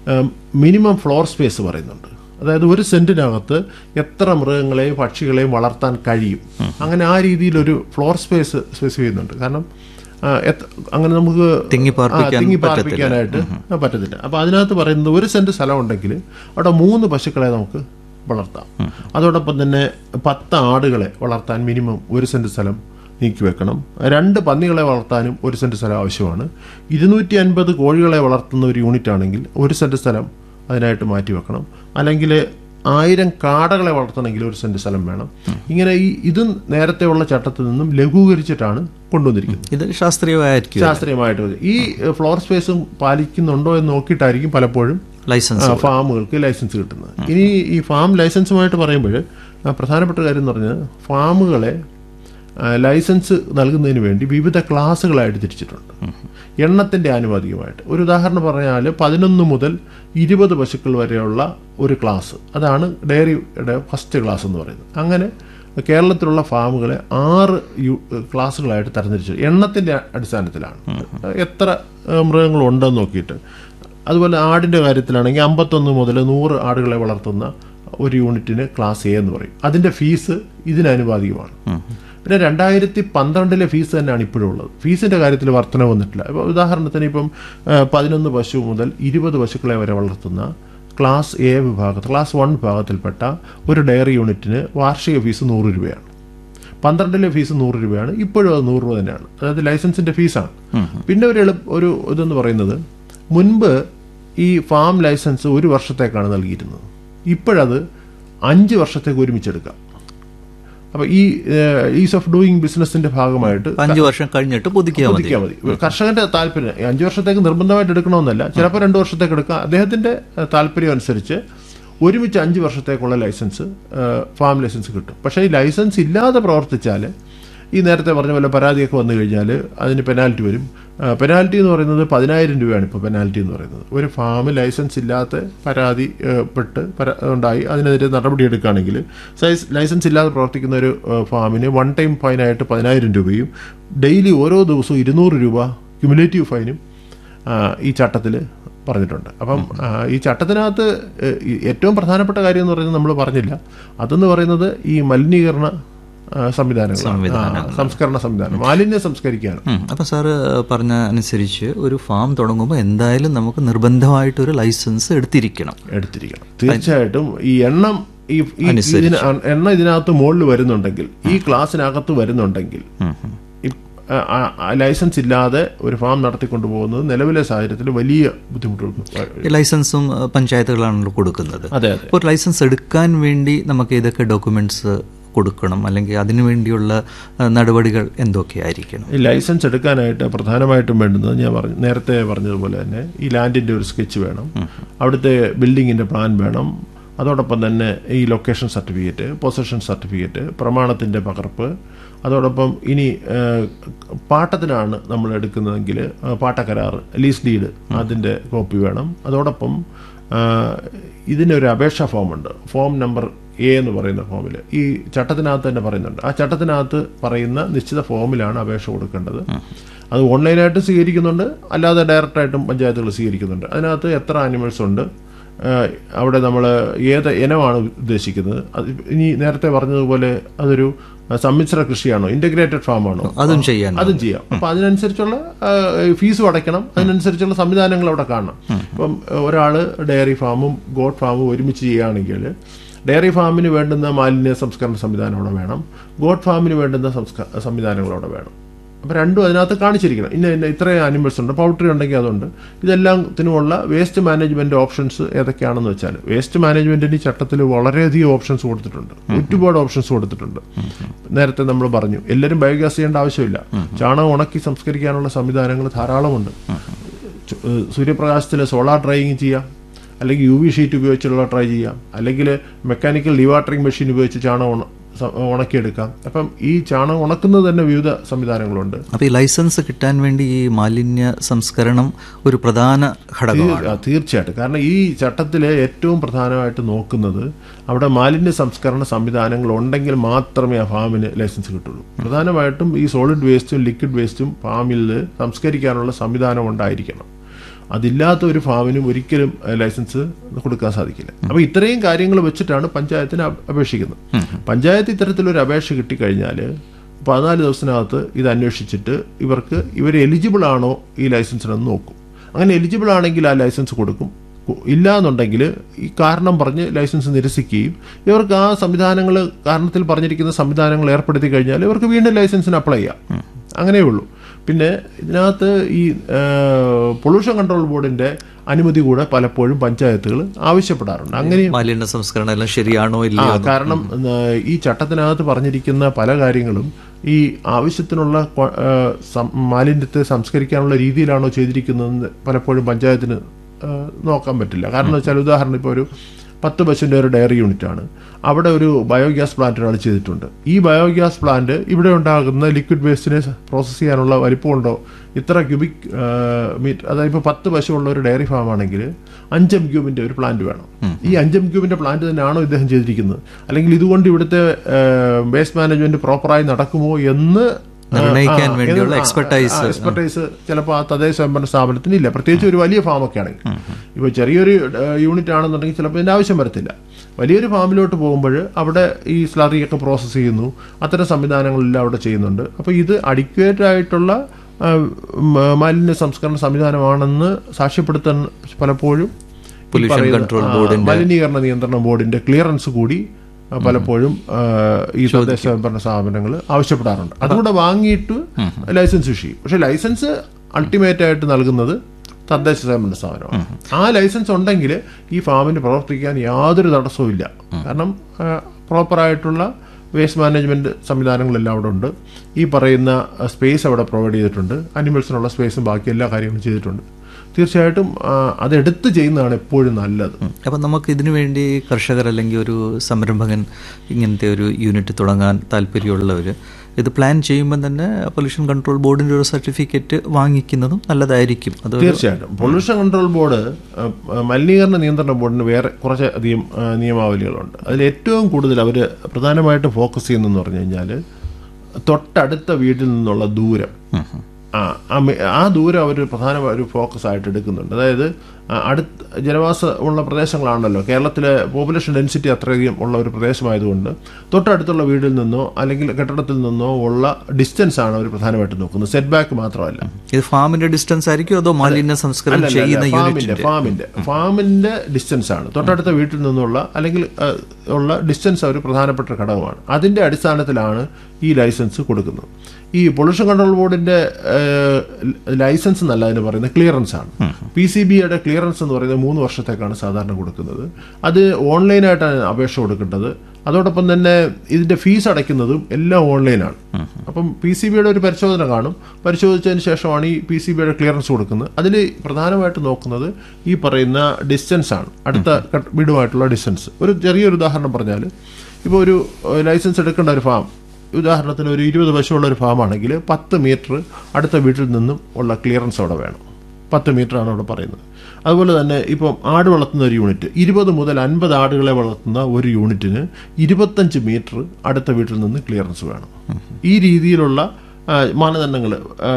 മിനിമം ഫ്ലോർ സ്പേസ് പറയുന്നുണ്ട് അതായത് ഒരു സെന്റിനകത്ത് എത്ര മൃഗങ്ങളെയും പക്ഷികളെയും വളർത്താൻ കഴിയും അങ്ങനെ ആ രീതിയിലൊരു ഫ്ലോർ സ്പേസ് സ്പെസിഫൈ ചെയ്യുന്നുണ്ട് കാരണം ആ, എത്ര- അങ്ങനെ നമുക്ക് തിങ്ങി ആ, പാർപ്പിക്കാൻ തിങ്ങി പറ്റത്തില്ല. പാർപ്പിക്കാനായിട്ട് പറ്റത്തില്ല അപ്പോൾ അതിനകത്ത് പറയുന്നത് ഒരു സെന്റ് സ്ഥലം ഉണ്ടെങ്കിൽ അവിടെ മൂന്ന് പശുക്കളെ നമുക്ക് വളർത്താം അതോടൊപ്പം തന്നെ പത്ത് ആടുകളെ വളർത്താൻ മിനിമം ഒരു സെന്റ് സ്ഥലം നീക്കി വെക്കണം രണ്ട് പന്നികളെ വളർത്താനും ഒരു സെന്റ് സ്ഥലം ആവശ്യമാണ് ഇരുന്നൂറ്റി അൻപത് കോഴികളെ വളർത്തുന്ന ഒരു യൂണിറ്റ് ആണെങ്കിൽ ഒരു സെന്റ് സ്ഥലം അതിനായിട്ട് മാറ്റി വെക്കണം അല്ലെങ്കിൽ ആയിരം കാടകളെ വളർത്തണമെങ്കിൽ ഒരു സെന്റ് സ്ഥലം വേണം ഇങ്ങനെ ഈ ഇതും നേരത്തെയുള്ള ചട്ടത്തിൽ നിന്നും ലഘൂകരിച്ചിട്ടാണ് കൊണ്ടുവന്നിരിക്കുന്നത് ഇത് ശാസ്ത്രീയമായിരിക്കും ശാസ്ത്രീയമായിട്ട് മതി. ഈ ഫ്ലോർ സ്പേസും പാലിക്കുന്നുണ്ടോ എന്ന് നോക്കിയിട്ടായിരിക്കും പലപ്പോഴും ലൈസൻസ് ആ, ഫാമുകൾക്ക് ലൈസൻസ് കിട്ടുന്നത് ഇനി ഈ ഫാം ലൈസൻസുമായിട്ട് പറയുമ്പോൾ ആ, പ്രധാനപ്പെട്ട കാര്യം എന്ന് പറഞ്ഞാൽ ഫാമുകളെ ആ, ലൈസൻസ് നൽകുന്നതിന് വേണ്ടി വിവിധ ക്ലാസ്സുകളായിട്ട് തിരിച്ചിട്ടുണ്ട് എണ്ണത്തിൻ്റെ ആനുപാതികമായിട്ട് ഒരു ഉദാഹരണം പറഞ്ഞാൽ പതിനൊന്ന് മുതൽ ഇരുപത് പശുക്കൾ വരെയുള്ള ഒരു ക്ലാസ് അതാണ് ഡയറിയുടെ ഫസ്റ്റ് ക്ലാസ് എന്ന് പറയുന്നത് അങ്ങനെ കേരളത്തിലുള്ള ഫാമുകളെ ആറ് യു ക്ലാസ്സുകളായിട്ട് തരംതിരിച്ചു എണ്ണത്തിൻ്റെ അടിസ്ഥാനത്തിലാണ് എത്ര ഏഹ്, മൃഗങ്ങളുണ്ടെന്ന് നോക്കിയിട്ട് അതുപോലെ ആടിൻ്റെ കാര്യത്തിലാണെങ്കിൽ അമ്പത്തൊന്ന് മുതൽ നൂറ് ആടുകളെ വളർത്തുന്ന ഒരു യൂണിറ്റിന് ക്ലാസ് എ എന്ന് പറയും അതിൻ്റെ ഫീസ് ഇതിനനുപാതികമാണ് പിന്നെ രണ്ടായിരത്തി പന്ത്രണ്ടിലെ ഫീസ് തന്നെയാണ് ഇപ്പോഴും ഉള്ളത് ഫീസിൻ്റെ കാര്യത്തിൽ വർധന വന്നിട്ടില്ല ഇപ്പോൾ ഉദാഹരണത്തിന് ഇപ്പം ഏഹ്, പതിനൊന്ന് പശു മുതൽ ഇരുപത് പശുക്കളെ വരെ വളർത്തുന്ന ക്ലാസ് എ വിഭാഗത്തിൽ ക്ലാസ് വൺ വിഭാഗത്തിൽപ്പെട്ട ഒരു ഡയറി യൂണിറ്റിന് വാർഷിക ഫീസ് നൂറ് രൂപയാണ് പന്ത്രണ്ടിലെ ഫീസ് നൂറ് രൂപയാണ് ഇപ്പോഴും അത് നൂറ് രൂപ തന്നെയാണ് അതായത് ലൈസൻസിന്റെ ഫീസാണ് പിന്നെ ഒരു എളുപ്പ ഒരു ഇതെന്ന് പറയുന്നത് മുൻപ് ഈ ഫാം ലൈസൻസ് ഒരു വർഷത്തേക്കാണ് നൽകിയിരുന്നത് ഇപ്പോഴത് അഞ്ച് വർഷത്തേക്ക് ഒരുമിച്ചെടുക്കാം അപ്പോൾ ഈ ഈസ് ഓഫ് ഡൂയിങ് ബിസിനസിന്റെ ഭാഗമായിട്ട് അഞ്ചു വർഷം കഴിഞ്ഞിട്ട് പുതുക്കിയാൽ മതി പുതുക്കിയാൽ മതി കർഷകന്റെ താല്പര്യം ഈ അഞ്ച് വർഷത്തേക്ക് നിർബന്ധമായിട്ട് എടുക്കണമെന്നല്ല ചിലപ്പോൾ രണ്ട് വർഷത്തേക്ക് എടുക്കാം അദ്ദേഹത്തിന്റെ ഏഹ്, താല്പര്യം അനുസരിച്ച് ഒരുമിച്ച് അഞ്ച് വർഷത്തേക്കുള്ള ലൈസൻസ് ഏഹ്, ഫാം ലൈസൻസ് കിട്ടും പക്ഷേ ഈ ലൈസൻസ് ഇല്ലാതെ പ്രവർത്തിച്ചാൽ ഈ നേരത്തെ പറഞ്ഞ പോലെ പരാതിയൊക്കെ വന്നു കഴിഞ്ഞാൽ അതിന് പെനാൽറ്റി വരും പെനാൽറ്റി എന്ന് പറയുന്നത് പതിനായിരം രൂപയാണ് ഇപ്പോൾ പെനാൽറ്റി എന്ന് പറയുന്നത് ഒരു ഫാം ലൈസൻസ് ഇല്ലാത്ത പരാതി ഏഹ്, പെട്ട് പരാ ഉണ്ടായി അതിനെതിരെ നടപടി എടുക്കുകയാണെങ്കിൽ സൈസ് ലൈസൻസ് ഇല്ലാതെ പ്രവർത്തിക്കുന്ന ഒരു ഏഹ്, ഫാമിന് വൺ ടൈം ഫൈനായിട്ട് പതിനായിരം രൂപയും ഡെയിലി ഓരോ ദിവസവും ഇരുന്നൂറ് രൂപ ക്യുമുലേറ്റീവ് ഫൈനും ആ, ഈ ചട്ടത്തിൽ പറഞ്ഞിട്ടുണ്ട് അപ്പം ആ, ഈ ചട്ടത്തിനകത്ത് ഏഹ്, ഈ ഏറ്റവും പ്രധാനപ്പെട്ട കാര്യം എന്ന് പറയുന്നത് നമ്മൾ പറഞ്ഞില്ല അതെന്ന് പറയുന്നത് ഈ മലിനീകരണ ആ, സംവിധാനങ്ങൾ ആ, സംസ്കരണ സംവിധാനം മാലിന്യം സംസ്കരിക്കാനും ഉം. അപ്പൊ സാറ് പറഞ്ഞ അനുസരിച്ച് ഒരു ഫാം തുടങ്ങുമ്പോൾ എന്തായാലും നമുക്ക് നിർബന്ധമായിട്ടൊരു ലൈസൻസ് എടുത്തിരിക്കണം എടുത്തിരിക്കണം തീർച്ചയായിട്ടും ഈ എണ്ണം ഈ ഈ ഇതിന് എണ്ണ ഇതിനകത്ത് മുകളിൽ വരുന്നുണ്ടെങ്കിൽ ഈ ക്ലാസ്സിനകത്ത് വരുന്നുണ്ടെങ്കിൽ ഈ, ആ, ആ, ആ, ലൈസൻസ് ഇല്ലാതെ ഒരു ഫാം നടത്തിക്കൊണ്ടു പോകുന്നത് നിലവിലെ സാഹചര്യത്തിൽ വലിയ ബുദ്ധിമുട്ടുകൾ ഈ ലൈസൻസും അഹ്, പഞ്ചായത്തുകളാണല്ലോ കൊടുക്കുന്നത് അതെ അതെ അപ്പോൾ ഒരു ലൈസൻസ് എടുക്കാൻ വേണ്ടി നമുക്ക് ഏതൊക്കെ ഡോക്യുമെന്റ്സ് കൊടുക്കണം അല്ലെങ്കിൽ അതിനു വേണ്ടിയുള്ള അഹ്, നടപടികൾ എന്തൊക്കെയായിരിക്കണം ഈ ലൈസൻസ് എടുക്കാനായിട്ട് പ്രധാനമായിട്ടും വേണ്ടുന്നത് ഞാൻ പറഞ്ഞു നേരത്തെ പറഞ്ഞതുപോലെ തന്നെ ഈ ലാൻഡിൻ്റെ ഒരു സ്കെച്ച് വേണം അവിടുത്തെ ബിൽഡിങ്ങിൻ്റെ പ്ലാൻ വേണം അതോടൊപ്പം തന്നെ ഈ ലൊക്കേഷൻ സർട്ടിഫിക്കറ്റ് പൊസഷൻ സർട്ടിഫിക്കറ്റ് പ്രമാണത്തിൻ്റെ പകർപ്പ് അതോടൊപ്പം ഇനി ഏഹ്, പാട്ടത്തിനാണ് നമ്മൾ എടുക്കുന്നതെങ്കിൽ ആ, പാട്ടക്കരാർ ലീസ് ഡീഡ് അതിൻ്റെ കോപ്പി വേണം അതോടൊപ്പം ആ, ഇതിനൊരു അപേക്ഷാ ഫോമുണ്ട് ഫോം നമ്പർ എ എന്ന് പറയുന്ന ഫോമിൽ ഈ ചട്ടത്തിനകത്ത് തന്നെ പറയുന്നുണ്ട് ആ ചട്ടത്തിനകത്ത് പറയുന്ന നിശ്ചിത ഫോമിലാണ് അപേക്ഷ കൊടുക്കേണ്ടത് അത് ഓൺലൈനായിട്ട് സ്വീകരിക്കുന്നുണ്ട് അല്ലാതെ ഡയറക്റ്റായിട്ടും പഞ്ചായത്തുകൾ സ്വീകരിക്കുന്നുണ്ട് അതിനകത്ത് എത്ര ആനിമൽസ് ഉണ്ട് ഏഹ് അവിടെ നമ്മൾ ഏത് ഇനമാണ് ഉദ്ദേശിക്കുന്നത് അത് ഇനി നേരത്തെ പറഞ്ഞതുപോലെ അതൊരു സമ്മിശ്ര കൃഷിയാണോ ഇന്റഗ്രേറ്റഡ് ഫാം ആണോ അതും ചെയ്യാൻ അതും ചെയ്യാം അപ്പൊ അതിനനുസരിച്ചുള്ള ഫീസും അടയ്ക്കണം അതിനനുസരിച്ചുള്ള സംവിധാനങ്ങൾ അവിടെ കാണണം ഇപ്പം ഒരാൾ ഡയറി ഫാമും ഗോഡ് ഫാമും ഒരുമിച്ച് ചെയ്യുകയാണെങ്കിൽ ഡയറി ഫാമിന് വേണ്ടുന്ന മാലിന്യ സംസ്കരണ സംവിധാനം അവിടെ വേണം ഗോഡ് ഫാമിന് വേണ്ടുന്ന സംസ്ക സംവിധാനങ്ങൾ അവിടെ വേണം അപ്പോൾ രണ്ടും അതിനകത്ത് കാണിച്ചിരിക്കണം ഇന്ന ഇന്ന ഇത്രയും ആനിമൽസ് ഉണ്ട് പൗൾട്രി ഉണ്ടെങ്കിൽ അതുണ്ട് ഇതെല്ലാത്തിനുമുള്ള വേസ്റ്റ് മാനേജ്മെന്റ് ഓപ്ഷൻസ് ഏതൊക്കെയാണെന്ന് വെച്ചാൽ വേസ്റ്റ് മാനേജ്മെന്റിന് ഈ ചട്ടത്തിൽ വളരെയധികം ഓപ്ഷൻസ് കൊടുത്തിട്ടുണ്ട് ഒരുപാട് ഓപ്ഷൻസ് കൊടുത്തിട്ടുണ്ട് നേരത്തെ നമ്മൾ പറഞ്ഞു എല്ലാവരും ബയോഗ്യാസ് ചെയ്യേണ്ട ആവശ്യമില്ല ചാണകം ഉണക്കി സംസ്കരിക്കാനുള്ള സംവിധാനങ്ങൾ ധാരാളമുണ്ട് ചു- ഏഹ് സൂര്യപ്രകാശത്തിൽ സോളാർ ഡ്രൈയിങ് ചെയ്യാം അല്ലെങ്കിൽ യു വി ഷീറ്റ് ഉപയോഗിച്ചുള്ള ട്രൈ ചെയ്യാം അല്ലെങ്കിൽ മെക്കാനിക്കൽ ഡിവാട്ടറിംഗ് മെഷീൻ ഉപയോഗിച്ച് ചാണകം ഉണ- സ- ഉണക്കിയെടുക്കാം അപ്പം ഈ ചാണകം ഉണക്കുന്നത് തന്നെ വിവിധ സംവിധാനങ്ങളുണ്ട് അപ്പോൾ ഈ ലൈസൻസ് കിട്ടാൻ വേണ്ടി ഈ മാലിന്യ സംസ്കരണം ഒരു പ്രധാന ഘടകമാണ് തീർ- ആ, തീർച്ചയായിട്ടും കാരണം ഈ ചട്ടത്തിൽ ഏറ്റവും പ്രധാനമായിട്ട് നോക്കുന്നത് അവിടെ മാലിന്യ സംസ്കരണ സംവിധാനങ്ങൾ ഉണ്ടെങ്കിൽ മാത്രമേ ആ ഫാമിന് ലൈസൻസ് കിട്ടുള്ളൂ പ്രധാനമായിട്ടും ഈ സോളിഡ് വേസ്റ്റും ലിക്വിഡ് വേസ്റ്റും ഫാമിൽ സംസ്കരിക്കാനുള്ള സംവിധാനം ഉണ്ടായിരിക്കണം അതില്ലാത്ത ഒരു ഫാമിനും ഒരിക്കലും ഏഹ്, ലൈസൻസ് കൊടുക്കാൻ സാധിക്കില്ല അപ്പോൾ ഇത്രയും കാര്യങ്ങൾ വെച്ചിട്ടാണ് പഞ്ചായത്തിന് അപ്- അപേക്ഷിക്കുന്നത് പഞ്ചായത്ത് ഇത്തരത്തിലൊരു അപേക്ഷ കിട്ടിക്കഴിഞ്ഞാൽ പതിനാല് ദിവസത്തിനകത്ത് ഇത് അന്വേഷിച്ചിട്ട് ഇവർക്ക് ഇവർ എലിജിബിൾ ആണോ ഈ ലൈസൻസിനെന്ന് നോക്കും അങ്ങനെ എലിജിബിൾ ആണെങ്കിൽ ആ ലൈസൻസ് കൊടുക്കും കു- ഇല്ല എന്നുണ്ടെങ്കിൽ ഈ കാരണം പറഞ്ഞ് ലൈസൻസ് നിരസിക്കുകയും ഇവർക്ക് ആ സംവിധാനങ്ങൾ കാരണത്തിൽ പറഞ്ഞിരിക്കുന്ന സംവിധാനങ്ങൾ ഏർപ്പെടുത്തി കഴിഞ്ഞാൽ ഇവർക്ക് വീണ്ടും ലൈസൻസിന് അപ്ലൈ ചെയ്യാം അങ്ങനെയേ ഉള്ളൂ പിന്നെ ഇതിനകത്ത് ഈ പൊല്യൂഷൻ കൺട്രോൾ ബോർഡിന്റെ അനുമതി കൂടെ പലപ്പോഴും പഞ്ചായത്തുകൾ ആവശ്യപ്പെടാറുണ്ട് അങ്ങനെ മാലിന്യ സംസ്കരണം എല്ലാം ശരിയാണോ ആ ഇല്ലയോ കാരണം ആ, ഈ ചട്ടത്തിനകത്ത് പറഞ്ഞിരിക്കുന്ന പല കാര്യങ്ങളും ഈ ആവശ്യത്തിനുള്ള ക്വ- ആ, സം- മാലിന്യത്തെ സംസ്കരിക്കാനുള്ള രീതിയിലാണോ ചെയ്തിരിക്കുന്നതെന്ന് പലപ്പോഴും പഞ്ചായത്തിന് ആ, നോക്കാൻ പറ്റില്ല കാരണം എന്ന് വെച്ചാൽ ഉദാഹരണം ഇപ്പോൾ ഒരു പത്ത് പശുവിൻ്റെ ഒരു ഡയറി യൂണിറ്റ് ആണ് അവിടെ ഒരു ബയോഗ്യാസ് പ്ലാന്റ് ഒരാൾ ചെയ്തിട്ടുണ്ട് ഈ ബയോഗ്യാസ് പ്ലാന്റ് ഇവിടെ ഉണ്ടാകുന്ന ലിക്വിഡ് വേസ്റ്റിനെ പ്രോസസ്സ് ചെയ്യാനുള്ള വലിപ്പമുണ്ടോ ഇത്ര ക്യൂബിക് മീറ്റർ അതായത് ഇപ്പോൾ പത്ത് പശുവുള്ള ഒരു ഡയറി ഫാം ആണെങ്കിൽ അഞ്ചം ക്യൂബിൻ്റെ ഒരു പ്ലാന്റ് വേണം ഈ അഞ്ചം ക്യൂബിൻ്റെ പ്ലാന്റ് തന്നെയാണോ ഇദ്ദേഹം ചെയ്തിരിക്കുന്നത് അല്ലെങ്കിൽ ഇതുകൊണ്ട് ഇവിടുത്തെ വേസ്റ്റ് മാനേജ്മെന്റ് പ്രോപ്പറായി നടക്കുമോ എന്ന് നിർണ്ണയിക്കാൻ വേണ്ടിയുള്ള expertise. എക്സ്പെർട്ടൈസ് ചിലപ്പോൾ ആ തദ്ദേശ സ്വയംഭരണ സ്ഥാപനത്തിന് ഇല്ല പ്രത്യേകിച്ച് ഒരു വലിയ ഫാമൊക്കെ ആണെങ്കിൽ ഇപ്പോൾ ചെറിയൊരു യൂണിറ്റ് ആണെന്നുണ്ടെങ്കിൽ ചിലപ്പോൾ ഇതിൻ്റെ ആവശ്യം വരത്തില്ല വലിയൊരു ഫാമിലോട്ട് പോകുമ്പോൾ അവിടെ ഈ സ്ലറിയൊക്കെ പ്രോസസ്സ് ചെയ്യുന്നു അത്തരം സംവിധാനങ്ങളെല്ലാം അവിടെ ചെയ്യുന്നുണ്ട് അപ്പോൾ ഇത് അഡിക്വേറ്റ് ആയിട്ടുള്ള ആ, മ- മാലിന്യ സംസ്കരണ സംവിധാനമാണെന്ന് സാക്ഷ്യപ്പെടുത്താൻ പലപ്പോഴും ഈ Pollution പറയുന്ന, Control ആ, Board-ന്റെ- മലിനീകരണ നിയന്ത്രണ ബോർഡിന്റെ ക്ലിയറൻസ് കൂടി ആ, പലപ്പോഴും ആ, ഈ തദ്ദേശ സ്വയംഭരണ സ്ഥാപനങ്ങൾ ആവശ്യപ്പെടാറുണ്ട് അതുകൂടെ വാങ്ങിയിട്ട് ലൈസൻസ് ഇഷ്യൂ ചെയ്യും പക്ഷെ ലൈസൻസ് അൾട്ടിമേറ്റ് ആയിട്ട് നൽകുന്നത് തദ്ദേശ സ്വയംഭരണ സ്ഥാപനമാണ് ആ ലൈസൻസ് ഉണ്ടെങ്കിൽ ഈ ഫാമിന് പ്രവർത്തിക്കാൻ യാതൊരു തടസ്സവും ഇല്ല കാരണം പ്രോപ്പറായിട്ടുള്ള വേസ്റ്റ് മാനേജ്മെന്റ് സംവിധാനങ്ങളെല്ലാം അവിടെ ഉണ്ട് ഈ പറയുന്ന സ്പേസ് അവിടെ പ്രൊവൈഡ് ചെയ്തിട്ടുണ്ട് അനിമൽസിനുള്ള സ്പേസും ബാക്കി എല്ലാ കാര്യങ്ങളും ചെയ്തിട്ടുണ്ട് തീർച്ചയായിട്ടും ആ, അതെടുത്ത് ചെയ്യുന്നതാണ് എപ്പോഴും നല്ലത് അപ്പം നമുക്ക് ഇതിനു വേണ്ടി കർഷകർ അല്ലെങ്കിൽ ഒരു സംരംഭകൻ ഇങ്ങനത്തെ ഒരു യൂണിറ്റ് തുടങ്ങാൻ താല്പര്യമുള്ളവർ ഇത് പ്ലാൻ ചെയ്യുമ്പോൾ തന്നെ പൊല്യൂഷൻ കൺട്രോൾ ബോർഡിൻ്റെ ഒരു സർട്ടിഫിക്കറ്റ് വാങ്ങിക്കുന്നതും നല്ലതായിരിക്കും അത് തീർച്ചയായിട്ടും പൊല്യൂഷൻ കൺട്രോൾ ബോർഡ് ആ, ആ, മലിനീകരണ നിയന്ത്രണ ബോർഡിന് വേറെ കുറച്ച് അധികം ആ, നിയമാവലികളുണ്ട് അതിൽ ഏറ്റവും കൂടുതൽ അവർ പ്രധാനമായിട്ടും ഫോക്കസ് ചെയ്യുന്നതെന്ന് പറഞ്ഞു കഴിഞ്ഞാൽ തൊട്ടടുത്ത വീട്ടിൽ നിന്നുള്ള ദൂരം ആ ആ മെ- ആ ദൂരം അവർ പ്രധാന ഒരു ഫോക്കസ് ആയിട്ട് എടുക്കുന്നുണ്ട് അതായത് ആ, അടുത്ത ജനവാസമുള്ള പ്രദേശങ്ങളാണല്ലോ കേരളത്തിലെ പോപ്പുലേഷൻ ഡെൻസിറ്റി അത്രയധികം ഉള്ള ഒരു പ്രദേശമായതുകൊണ്ട് തൊട്ടടുത്തുള്ള വീട്ടിൽ നിന്നോ അല്ലെങ്കിൽ കെട്ടിടത്തിൽ നിന്നോ ഉള്ള ഡിസ്റ്റൻസ് ആണ് അവർ പ്രധാനമായിട്ട് നോക്കുന്നത് സെറ്റ് ബാക്ക് മാത്രമല്ല ഇത് ഫാമിന്റെ ഡിസ്റ്റൻസ് ആയിരിക്കും അതോ മാലിന്യ സംസ്കരണം അല്ലല്ല, ചെയ്യുന്ന അല്ല, ഫാമിന്റെ യൂണിറ്റിന്റെ ഫാമിന്റെ ഫാമിന്റെ ഡിസ്റ്റൻസ് ആണ് തൊട്ടടുത്ത വീട്ടിൽ നിന്നുള്ള അല്ലെങ്കിൽ ആ, ഉള്ള ഡിസ്റ്റൻസ് ഒരു പ്രധാനപ്പെട്ട ഘടകമാണ് അതിന്റെ അടിസ്ഥാനത്തിലാണ് ഈ ലൈസൻസ് കൊടുക്കുന്നത് ഈ പൊല്യൂഷൻ കൺട്രോൾ ബോർഡിന്റെ ലൈസൻസ് എന്നല്ല അതിന് പറയുന്നത് ക്ലിയറൻസ് ആണ് പി സി ബിയുടെ ക്ലിയറൻസ് എന്ന് പറയുന്നത് മൂന്ന് വർഷത്തേക്കാണ് സാധാരണ കൊടുക്കുന്നത് അത് ഓൺലൈനായിട്ടാണ് അപേക്ഷ കൊടുക്കേണ്ടത് അതോടൊപ്പം തന്നെ ഇതിന്റെ ഫീസ് അടയ്ക്കുന്നതും എല്ലാം ഓൺലൈനാണ് അപ്പം പി സി ബിയുടെ ഒരു പരിശോധന കാണും പരിശോധിച്ചതിന് ശേഷമാണ് ഈ പി സി ബിയുടെ ക്ലിയറൻസ് കൊടുക്കുന്നത് അതിൽ പ്രധാനമായിട്ട് നോക്കുന്നത് ഈ പറയുന്ന ഡിസ്റ്റൻസ് ആണ് അടുത്ത ക- വീടുമായിട്ടുള്ള ഡിസ്റ്റൻസ് ഒരു ചെറിയൊരു ഉദാഹരണം പറഞ്ഞാൽ ഇപ്പോൾ ഒരു ഏഹ്, ലൈസൻസ് എടുക്കേണ്ട ഒരു ഫാം ഉദാഹരണത്തിന് ഒരു ഇരുപത് പശുവുള്ള ഒരു ഫാം ആണെങ്കിൽ പത്ത് മീറ്റർ അടുത്ത വീട്ടിൽ നിന്നും ഉള്ള ക്ലിയറൻസ് അവിടെ വേണം പത്ത് മീറ്റർ ആണ് അവിടെ പറയുന്നത് അതുപോലെ തന്നെ ഇപ്പം ആട് വളർത്തുന്ന ഒരു യൂണിറ്റ് ഇരുപത് മുതൽ അൻപത് ആടുകളെ വളർത്തുന്ന ഒരു യൂണിറ്റിന് ഇരുപത്തഞ്ച് മീറ്റർ അടുത്ത വീട്ടിൽ നിന്ന് ക്ലിയറൻസ് വേണം ഈ രീതിയിലുള്ള മാനദണ്ഡങ്ങൾ